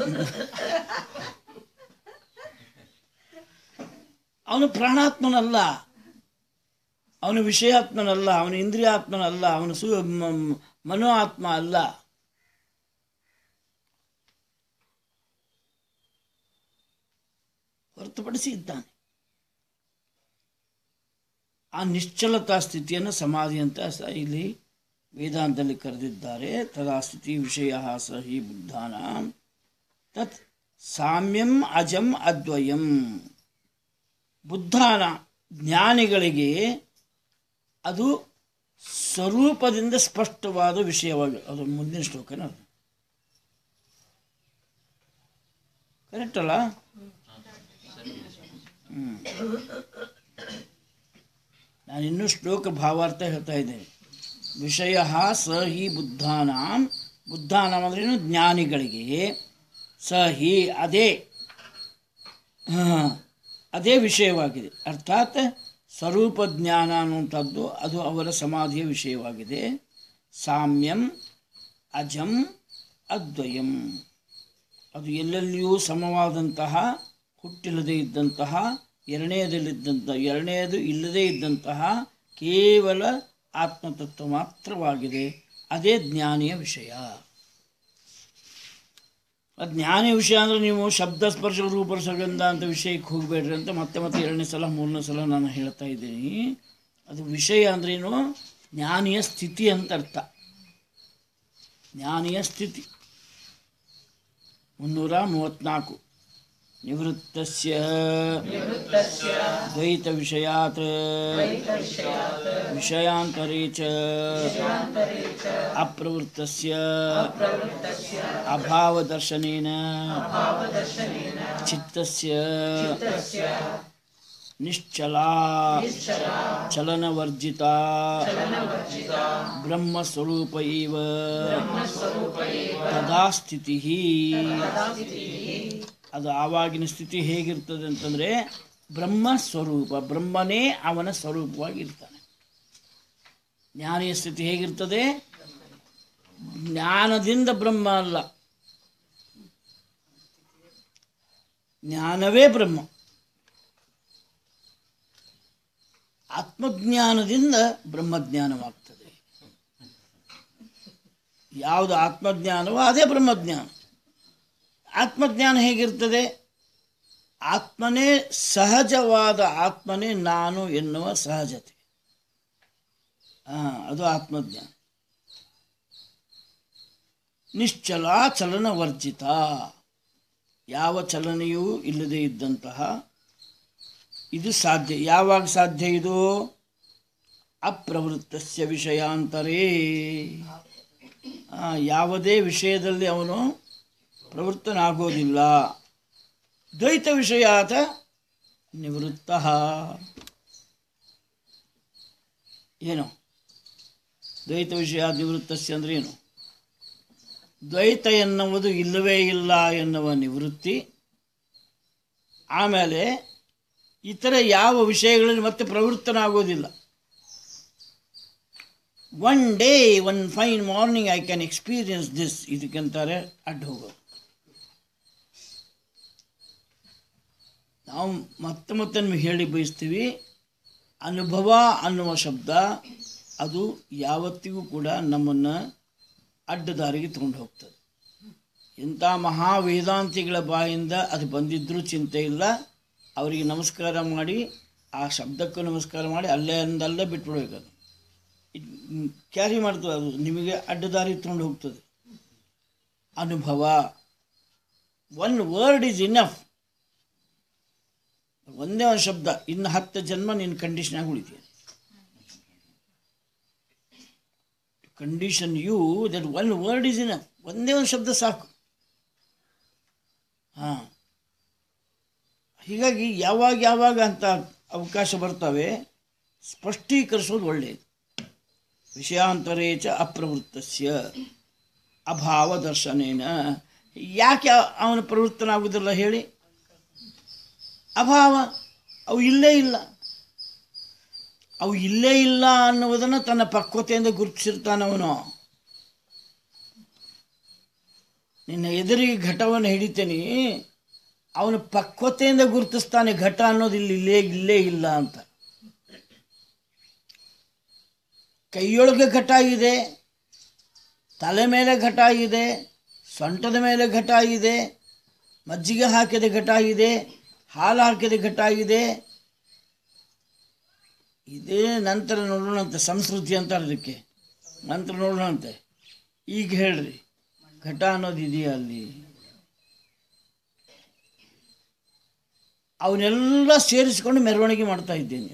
ಅವನು ಪ್ರಾಣಾತ್ಮನಲ್ಲ ಅವನು ವಿಷಯಾತ್ಮನಲ್ಲ ಅವನು ಇಂದ್ರಿಯಾತ್ಮನಲ್ಲ ಅವನು ಸು ಮ- ಮ- ಮನೋ ಆತ್ಮ ಅಲ್ಲ ಹೊರತುಪಡಿಸಿ ಇದ್ದಾನೆ ಆ ನಿಶ್ಚಲತಾ ಸ್ಥಿತಿಯನ್ನು ಸಮಾಧಿ ಅಂತ ಸ- ಇಲ್ಲಿ ವೇದಾಂತದಲ್ಲಿ ಕರೆದಿದ್ದಾರೆ ತದಾ ಸ್ಥಿತಿ ವಿಷಯ ಸ ಹಿ ಬುದ್ಧಾನ ತತ್ ಸಾಮ್ಯಂ ಅಜಂ ಅದ್ವಯಂ ಬುದ್ಧಾನ ಜ್ಞಾನಿಗಳಿಗೆ ಅದು ಸ್ವರೂಪದಿಂದ ಸ್ಪಷ್ಟವಾದ ವಿಷಯವಾಗಿ ಅದು ಮುಂದಿನ ಶ್ಲೋಕನ ಅದು ಕರೆಕ್ಟ್ ಅಲ್ಲ ಹ್ಮ್. ನಾನಿನ್ನೂ ಶ್ಲೋಕ ಭಾವಾರ್ಥ ಹೇಳ್ತಾ ಇದ್ದೇನೆ ವಿಷಯ ಸ ಹಿ ಬುದ್ಧಾನಾಂ ಬುದ್ಧಾನಾಂ ಅಂದ್ರೇನು ಜ್ಞಾನಿಗಳಿಗೆ ಸ ಹಿ ಅದೇ ಹಾ, ಅದೇ ವಿಷಯವಾಗಿದೆ ಅರ್ಥಾತ್ ಸ್ವರೂಪ ಜ್ಞಾನ ಅನ್ನುವಂಥದ್ದು ಅದು ಅವರ ಸಮಾಧಿಯ ವಿಷಯವಾಗಿದೆ ಸಾಮ್ಯಂ ಅಜಂ ಅದ್ವಯಂ ಅದು ಎಲ್ಲೆಲ್ಲಿಯೂ ಸಮವಾದಂತಹ ಹುಟ್ಟಿಲ್ಲದೆ ಇದ್ದಂತಹ ಎರಡನೆಯದಲ್ಲಿದ್ದಂಥ ಎರಡನೆಯದು ಇಲ್ಲದೇ ಇದ್ದಂತಹ ಕೇವಲ ಆತ್ಮತತ್ವ ಮಾತ್ರವಾಗಿದೆ ಅದೇ ಜ್ಞಾನಿಯ ವಿಷಯ ಅದು ಜ್ಞಾನಿ ವಿಷಯ ಅಂದರೆ ನೀವು ಶಬ್ದ ಸ್ಪರ್ಶ ರೂಪ ಸುಗಂಧ ಅಂತ ವಿಷಯಕ್ಕೆ ಹೋಗಬೇಡ್ರಿ ಅಂತ ಮತ್ತೆ ಮತ್ತೆ ಎರಡನೇ ಸಲ ಮೂರನೇ ಸಲ ನಾನು ಹೇಳ್ತಾ ಇದ್ದೀನಿ ಅದು ವಿಷಯ ಅಂದ್ರೇನು ಜ್ಞಾನಿಯ ಸ್ಥಿತಿ ಅಂತ ಅರ್ಥ ಜ್ಞಾನಿಯ ಸ್ಥಿತಿ ಮುನ್ನೂರ ಮೂವತ್ನಾಲ್ಕು ನಿವೃತ್ತಸ್ಯ ದ್ವೈತ ವಿಷಯಾತ್ ವಿಷಯಾಂತರೇ ಚ ಅಪ್ರವೃತ್ತಸ್ಯ ಅಭಾವದರ್ಶನೇನ ಚಿತ್ತಸ್ಯ ನಿಶ್ಚಲಾ ಚಲನವರ್ಜಿತ ಬ್ರಹ್ಮಸ್ವರೂಪ ಇವ ತದಾ ಸ್ಥಿತಿ ಅದು ಆವಾಗಿನ ಸ್ಥಿತಿ ಹೇಗಿರ್ತದೆ ಅಂತಂದರೆ ಬ್ರಹ್ಮ ಸ್ವರೂಪ ಬ್ರಹ್ಮನೇ ಅವನ ಸ್ವರೂಪವಾಗಿರ್ತಾನೆ ಜ್ಞಾನಿಯ ಸ್ಥಿತಿ ಹೇಗಿರ್ತದೆ ಜ್ಞಾನದಿಂದ ಬ್ರಹ್ಮ ಅಲ್ಲ ಜ್ಞಾನವೇ ಬ್ರಹ್ಮ ಆತ್ಮಜ್ಞಾನದಿಂದ ಬ್ರಹ್ಮಜ್ಞಾನವಾಗ್ತದೆ ಯಾವುದು ಆತ್ಮಜ್ಞಾನವೋ ಅದೇ ಬ್ರಹ್ಮಜ್ಞಾನ ಆತ್ಮಜ್ಞಾನ ಹೇಗಿರ್ತದೆ ಆತ್ಮನೇ ಸಹಜವಾದ ಆತ್ಮನೇ ನಾನು ಎನ್ನುವ ಸಹಜತೆ ಆ, ಅದು ಆತ್ಮಜ್ಞಾನ ನಿಶ್ಚಲ ಚಲನವರ್ಜಿತ ಯಾವ ಚಲನೆಯೂ ಇಲ್ಲದೆ ಇದ್ದಂತಹ ಇದು ಸಾಧ್ಯ ಯಾವಾಗ ಸಾಧ್ಯ ಇದು ಅಪ್ರವೃತ್ತಸ್ಯ ವಿಷಯಾಂತರೇ ಆ, ಯಾವುದೇ ವಿಷಯದಲ್ಲಿ ಅವನು ಪ್ರವೃತ್ತನಾಗೋದಿಲ್ಲ ದ್ವೈತ ವಿಷಯಾತ ನಿವೃತ್ತ ಏನು ದ್ವೈತ ವಿಷಯ ನಿವೃತ್ತಸ್ಯ ಅಂದ್ರೆ ಏನು ದ್ವೈತ ಎನ್ನುವುದು ಇಲ್ಲವೇ ಇಲ್ಲ ಎನ್ನುವ ನಿವೃತ್ತಿ ಆಮೇಲೆ ಇತರ ಯಾವ ವಿಷಯಗಳಲ್ಲಿ ಮತ್ತೆ ಪ್ರವೃತ್ತನಾಗೋದಿಲ್ಲ one day one fine morning I can experience this ಇದಕ್ಕಂತಾರೆ ಅಡ್ಡ ಹೋಗೋದು ನಾವು ಮತ್ತೆ ಮತ್ತೆ ನಿಮಗೆ ಹೇಳಿ ಬಯಸ್ತೀವಿ ಅನುಭವ ಅನ್ನುವ ಶಬ್ದ ಅದು ಯಾವತ್ತಿಗೂ ಕೂಡ ನಮ್ಮನ್ನು ಅಡ್ಡದಾರಿಗೆ ತಗೊಂಡು ಹೋಗ್ತದೆ ಇಂಥ ಮಹಾ ವೇದಾಂತಿಗಳ ಬಾಯಿಂದ ಅದು ಬಂದಿದ್ದರೂ ಚಿಂತೆ ಇಲ್ಲ ಅವರಿಗೆ ನಮಸ್ಕಾರ ಮಾಡಿ ಆ ಶಬ್ದಕ್ಕೂ ನಮಸ್ಕಾರ ಮಾಡಿ ಅಲ್ಲೇ ಅಂದಲ್ಲೇ ಬಿಟ್ಬಿಡ್ಬೇಕು ಅದು ಕ್ಯಾರಿ ಮಾಡ್ತದೆ ಅದು ನಿಮಗೆ ಅಡ್ಡದಾರಿ ತಗೊಂಡು ಹೋಗ್ತದೆ ಅನುಭವ ಒನ್ ವರ್ಡ್ ಈಸ್ ಇನಫ್ ಒಂದೇ ಒಂದು ಶಬ್ದ ಇನ್ನು ಹತ್ತು ಜನ್ಮ ನಿನ್ನ ಕಂಡೀಷನಾಗಿ ಉಳಿತೀಯ condition you that one word is enough ಒಂದೇ ಒಂದು ಶಬ್ದ ಸಾಕು ಹಾಂ ಹೀಗಾಗಿ ಯಾವಾಗ ಯಾವಾಗ ಅಂತ ಅವಕಾಶ ಬರ್ತವೆ ಸ್ಪಷ್ಟೀಕರಿಸೋದು ಒಳ್ಳೆಯದು ವಿಷಯಾಂತರೇ ಚ ಅಪ್ರವೃತ್ತಸ್ಯ ಅಭಾವ ದರ್ಶನೇನ ಯಾಕೆ ಅವನು ಪ್ರವೃತ್ತನಾಗುವುದಿಲ್ಲ ಹೇಳಿ ಅಭಾವ ಅವು ಇಲ್ಲೇ ಇಲ್ಲ ಅವು ಇಲ್ಲೇ ಇಲ್ಲ ಅನ್ನುವುದನ್ನು ತನ್ನ ಪಕ್ವತೆಯಿಂದ ಗುರುತಿಸಿರ್ತಾನವನು ನಿನ್ನ ಎದುರಿಗೆ ಘಟವನ್ನು ಹಿಡಿತೇನೆ ಅವನು ಪಕ್ವತೆಯಿಂದ ಗುರುತಿಸ್ತಾನೆ ಘಟ ಅನ್ನೋದು ಇಲ್ಲಿ ಇಲ್ಲೇ ಇಲ್ಲೇ ಇಲ್ಲ ಅಂತ ಕೈಯೊಳಗೆ ಘಟ ಇದೆ ತಲೆ ಮೇಲೆ ಘಟ ಇದೆ ಸೊಂಟದ ಮೇಲೆ ಘಟ ಇದೆ ಮಜ್ಜಿಗೆ ಹಾಕಿದ ಘಟ ಇದೆ ಹಾಲು ಹಾಕಿದ ಘಟ ಇದೆ ಇದೇ ನಂತರ ನೋಡೋಣಂತೆ ಸಂಸ್ಕೃತಿ ಅಂತಾರೆ ಅದಕ್ಕೆ ನಂತರ ನೋಡೋಣಂತೆ ಈಗ ಹೇಳ್ರಿ ಘಟ ಅನ್ನೋದು ಇದೆಯಾ ಅಲ್ಲಿ ಅವನ್ನೆಲ್ಲ ಸೇರಿಸಿಕೊಂಡು ಮೆರವಣಿಗೆ ಮಾಡ್ತಾ ಇದ್ದೇನೆ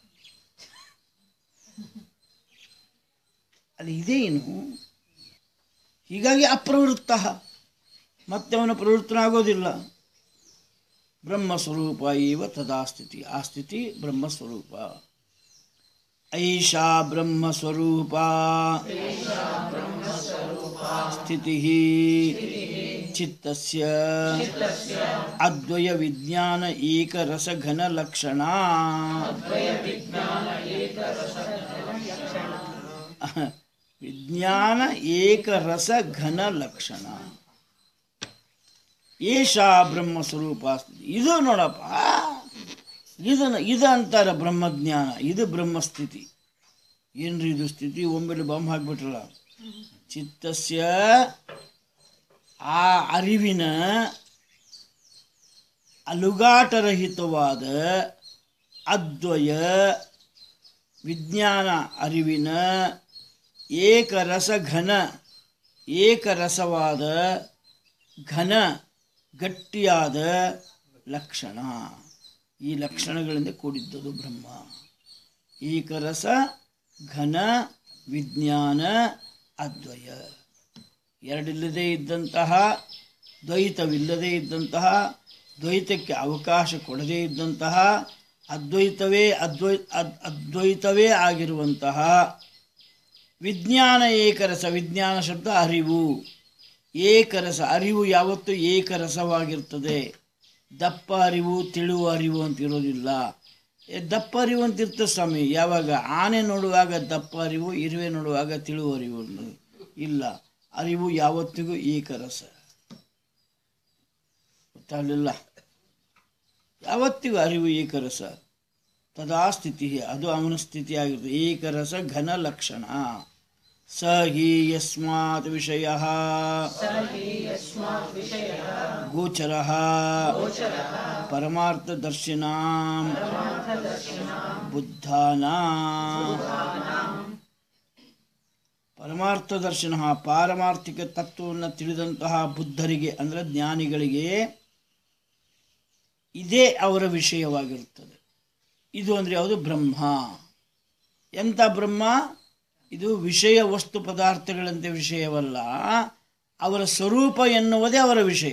ಅಲ್ಲಿ ಇದೇನು ಹೀಗಾಗಿ ಅಪ್ರವೃತ್ತ ಮತ್ತೆ ಅವನ ಪ್ರವೃತ್ತನಾಗೋದಿಲ್ಲ ಬ್ರಹ್ಮಸ್ವರೂಪ ಇವ ತದಾ ಸ್ಥಿತಿ ಆ ಸ್ಥಿತಿ ಬ್ರಹ್ಮಸ್ವರೂಪ ಐಷಾ ಬ್ರಹ್ಮಸ್ವರೂಪ ಸ್ಥಿತಿ ಚಿತ್ತಸ್ಯ ಅದ್ವಯ ವಿಜ್ಞಾನ ಏಕರಸಘನ ಲಕ್ಷಣ ವಿಜ್ಞಾನ ಏಕರಸ ಘನ ಲಕ್ಷಣ ಏಷಾ ಬ್ರಹ್ಮ ಸ್ವರೂಪ ಇದು ನೋಡಪ್ಪ ಇದನ್ನು ಇದು ಅಂತಾರೆ ಬ್ರಹ್ಮಜ್ಞಾನ ಇದು ಬ್ರಹ್ಮಸ್ಥಿತಿ ಏನ್ರಿ ಇದು ಸ್ಥಿತಿ ಒಮ್ಮೆಲೆ ಬಾಂಬ್ ಹಾಕ್ಬಿಟ್ರಲ್ಲ ಚಿತ್ತಸ್ಯ ಆ ಅರಿವಿನ ಅಲುಗಾಟರಹಿತವಾದ ಅದ್ವಯ ವಿಜ್ಞಾನ ಅರಿವಿನ ಏಕರಸ ಘನ ಏಕರಸವಾದ ಘನ ಗಟ್ಟಿಯಾದ ಲಕ್ಷಣ ಈ ಲಕ್ಷಣಗಳಿಂದ ಕೂಡಿದ್ದದು ಬ್ರಹ್ಮ ಏಕರಸ ಘನ ವಿಜ್ಞಾನ ಅದ್ವಯ ಎರಡಿಲ್ಲದೆ ಇದ್ದಂತಹ ದ್ವೈತವಿಲ್ಲದೆ ಇದ್ದಂತಹ ದ್ವೈತಕ್ಕೆ ಅವಕಾಶ ಕೊಡದೇ ಇದ್ದಂತಹ ಅದ್ವೈತವೇ ಅದ್ವೈ ಅದ್ ಅದ್ವೈತವೇ ಆಗಿರುವಂತಹ ವಿಜ್ಞಾನ ಏಕರಸ ವಿಜ್ಞಾನ ಶಬ್ದ ಅರಿವು ಏಕರಸ ಅರಿವು ಯಾವತ್ತೂ ಏಕರಸವಾಗಿರ್ತದೆ ದಪ್ಪ ಅರಿವು ತಿಳುವ ಅರಿವು ಅಂತ ಇರೋದಿಲ್ಲ ಏ, ದಪ್ಪ ಅರಿವು ಅಂತ ಇರ್ತದೆ ಸ್ವಾಮಿ ಯಾವಾಗ ಆನೆ ನೋಡುವಾಗ ದಪ್ಪ ಅರಿವು ಇರುವೆ ನೋಡುವಾಗ ತಿಳುವ ಅರಿವು ಅನ್ನೋದು. ಇಲ್ಲ ಅರಿವು ಯಾವತ್ತಿಗೂ ಏಕರಸ ಗೊತ್ತಾಗಲಿಲ್ಲ ಯಾವತ್ತಿಗೂ ಅರಿವು ಏಕರಸ ತದಾ ಸ್ಥಿತಿ ಅದು ಅವನ ಸ್ಥಿತಿಯಾಗಿರ್ತದೆ ಏಕರಸ ಘನ ಲಕ್ಷಣ ಸ ಹಿ ಯಸ್ಮಾತ್ ವಿಷಯ ಗೋಚರ ಪರಮಾರ್ಥದರ್ಶಿನ ಬುದ್ಧಾನ ಪರಮಾರ್ಥ ದರ್ಶನ ಪಾರಮಾರ್ಥಿಕ ತತ್ವವನ್ನು ತಿಳಿದಂತಹ ಬುದ್ಧರಿಗೆ ಅಂದರೆ ಜ್ಞಾನಿಗಳಿಗೆ ಇದೇ ಅವರ ವಿಷಯವಾಗಿರುತ್ತದೆ ಇದು ಅಂದರೆ ಯಾವುದು ಬ್ರಹ್ಮ ಎಂಥ ಬ್ರಹ್ಮ ಇದು ವಿಷಯ ವಸ್ತು ಪದಾರ್ಥಗಳಂತೆ ವಿಷಯವಲ್ಲ ಅವರ ಸ್ವರೂಪ ಎನ್ನುವುದೇ ಅವರ ವಿಷಯ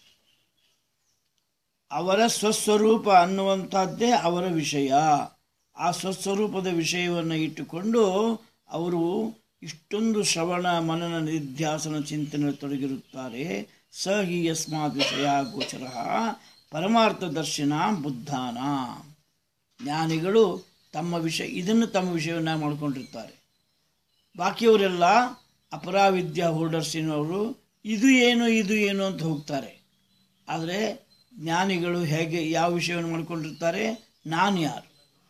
ಅವರ ಸ್ವಸ್ವರೂಪ ಅನ್ನುವಂಥದ್ದೇ ಅವರ ವಿಷಯ ಆ ಸ್ವಸ್ವರೂಪದ ವಿಷಯವನ್ನು ಇಟ್ಟುಕೊಂಡು ಅವರು ಇಷ್ಟೊಂದು ಶ್ರವಣ ಮನನ ನಿಧ್ಯಾಸನ ಚಿಂತನೆ ತೊಡಗಿರುತ್ತಾರೆ ಸ ಹಿ ಯಸ್ಮಾತ್ ವಿಷಯ ಗೋಚರ ಪರಮಾರ್ಥ ದರ್ಶನ ಬುದ್ಧಾನ ಜ್ಞಾನಿಗಳು ತಮ್ಮ ವಿಷಯ ಇದನ್ನು ತಮ್ಮ ವಿಷಯವನ್ನ ಮಾಡ್ಕೊಂಡಿರ್ತಾರೆ ಬಾಕಿಯವರೆಲ್ಲ ಅಪರಾವಿದ್ಯಾ ಹೋಲ್ಡರ್ಸಿನವರು ಇದು ಏನು ಇದು ಏನು ಅಂತ ಹೋಗ್ತಾರೆ ಆದರೆ ಜ್ಞಾನಿಗಳು ಹೇಗೆ ಯಾವ ವಿಷಯವನ್ನು ಮಾಡ್ಕೊಂಡಿರ್ತಾರೆ ನಾನು ಯಾರು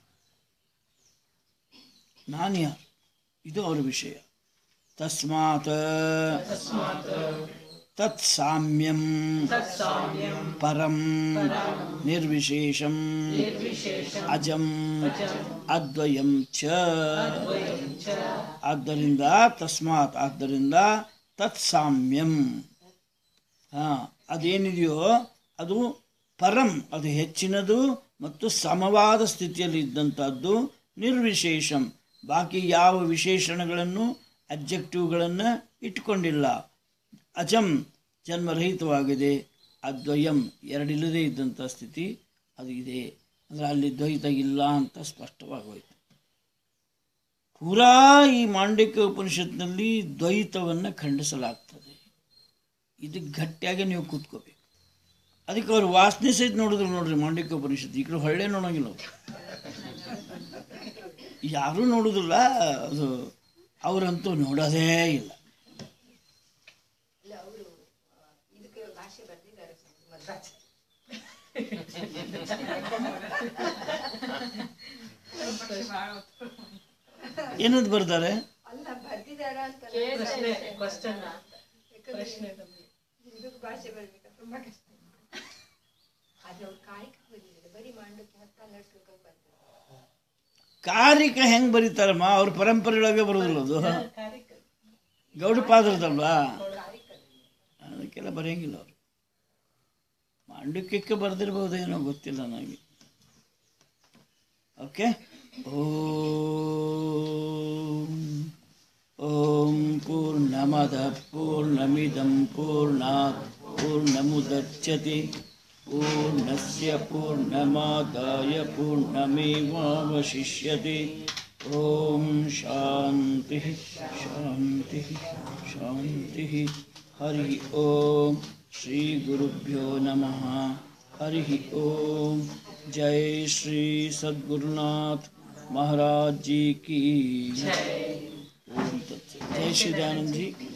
ನಾನು ಯಾರು ಇದು ಅವರ ವಿಷಯ ತಸ್ಮಾತ್ ತತ್ ಸಾಮ್ಯಂ ಪರಂ ನಿರ್ವಿಶೇಷಂ ಅಜಂ ಅದ್ವಯಂ ಚ ಆದ್ದರಿಂದ ತಸ್ಮಾತ್ ಆದ್ದರಿಂದ ತತ್ ಸಾಮ್ಯಂ ಹಾ ಅದೇನಿದೆಯೋ ಅದು ಪರಂ ಅದು ಹೆಚ್ಚಿನದು ಮತ್ತು ಸಮವಾದ ಸ್ಥಿತಿಯಲ್ಲಿ ಇದ್ದಂಥದ್ದು ನಿರ್ವಿಶೇಷಂ ಬಾಕಿ ಯಾವ ವಿಶೇಷಣಗಳನ್ನು ಅಬ್ಜೆಕ್ಟಿವ್ಗಳನ್ನು ಇಟ್ಕೊಂಡಿಲ್ಲ ಅಜಂ ಜನ್ಮರಹಿತವಾಗಿದೆ ಅದ್ವಯಂ ಎರಡಿಲ್ಲದೆ ಇದ್ದಂಥ ಸ್ಥಿತಿ ಅದು ಇದೆ ಅಂದರೆ ಅಲ್ಲಿ ದ್ವೈತ ಇಲ್ಲ ಅಂತ ಸ್ಪಷ್ಟವಾಗೋಯ್ತು ಪೂರಾ ಈ ಮಾಂಡಿಕ್ಯ ಉಪನಿಷತ್ನಲ್ಲಿ ದ್ವೈತವನ್ನು ಖಂಡಿಸಲಾಗ್ತದೆ ಇದು ಗಟ್ಟಿಯಾಗಿ ನೀವು ಕೂತ್ಕೋಬೇಕು ಅದಕ್ಕೆ ಅವ್ರು ವಾಸನೆ ಸಹಿತ ನೋಡಿದ್ರು ನೋಡ್ರಿ ಮಾಂಡಿಕ್ಯ ಉಪನಿಷತ್ತು ಈ ಕಡೆ ಹೊಳ್ಳೆ ನೋಡೋಂಗಿಲ್ಲ ಅವ್ರು ಯಾರೂ ನೋಡೋದಿಲ್ಲ ಅದು ಅವರಂತೂ ನೋಡೋದೇ ಇಲ್ಲ ಇಲ್ಲ ಅವರು ಇದಕ್ಕೆ ಭಾಷೆ ಬರ್ದಿದ್ದಾರೆ ಮಧ್ವಾಚಾರ್ಯ ಏನಂತ ಬರ್ತಾರೆ ಅಲ್ಲ ಬರ್ದಿದಾರ ಅಂತ ಇದಕ್ಕೆ ಭಾಷೆ ಬರ್ಬೇಕು ತುಂಬಾ ಕಷ್ಟ ಆದ್ರೆ ಅವ್ರು ಕಾಯಕ ಬಂದಿದ್ದಾರೆ ಬರೀ ಮಾಡಕ್ಕೆ ಹತ್ತ ಹನ್ನೆರಡು ಶ್ಲೋಕ ಬರ್ತಾರೆ ಕಾರಿಕ ಹೆಂಗೆ ಬರೀತಾರಮ್ಮ ಅವ್ರ ಪರಂಪರೆಯೊಳಗೆ ಬರೋದಿಲ್ಲ ಅದು ಗೌಡಪಾದ್ರದಲ್ವಾ ಅದಕ್ಕೆಲ್ಲ ಬರೆಯಂಗಿಲ್ಲ ಅವರು ಮಾಂಡಕ್ಯಕ್ಕೆ ಬರೆದಿರ್ಬೋದೇನೋ ಗೊತ್ತಿಲ್ಲ ನನಗೆ ಓಕೆ ಓಂ ಓಂ ಪೂರ್ಣಮದ ಪೂರ್ಣಮಿದಂ ಪೂರ್ಣಾತ್ ಪೂರ್ಣಮುದಚ್ಯತೆ ಪೂರ್ಣಸ್ಯ ಪೂರ್ಣಮಾದಾಯ ಪೂರ್ಣಮೇವಾವಶಿಷ್ಯತೆ ಓಂ ಶಾಂತಿ ಶಾಂತಿ ಶಾಂತಿ ಹರಿ ಓಂ ಶ್ರೀ ಗುರುಭ್ಯೋ ನಮಃ ಹರಿ ಓಂ जय श्री सद्गुरुनाथ महाराज जी की ओम तत्सत जय श्री दयानंद जी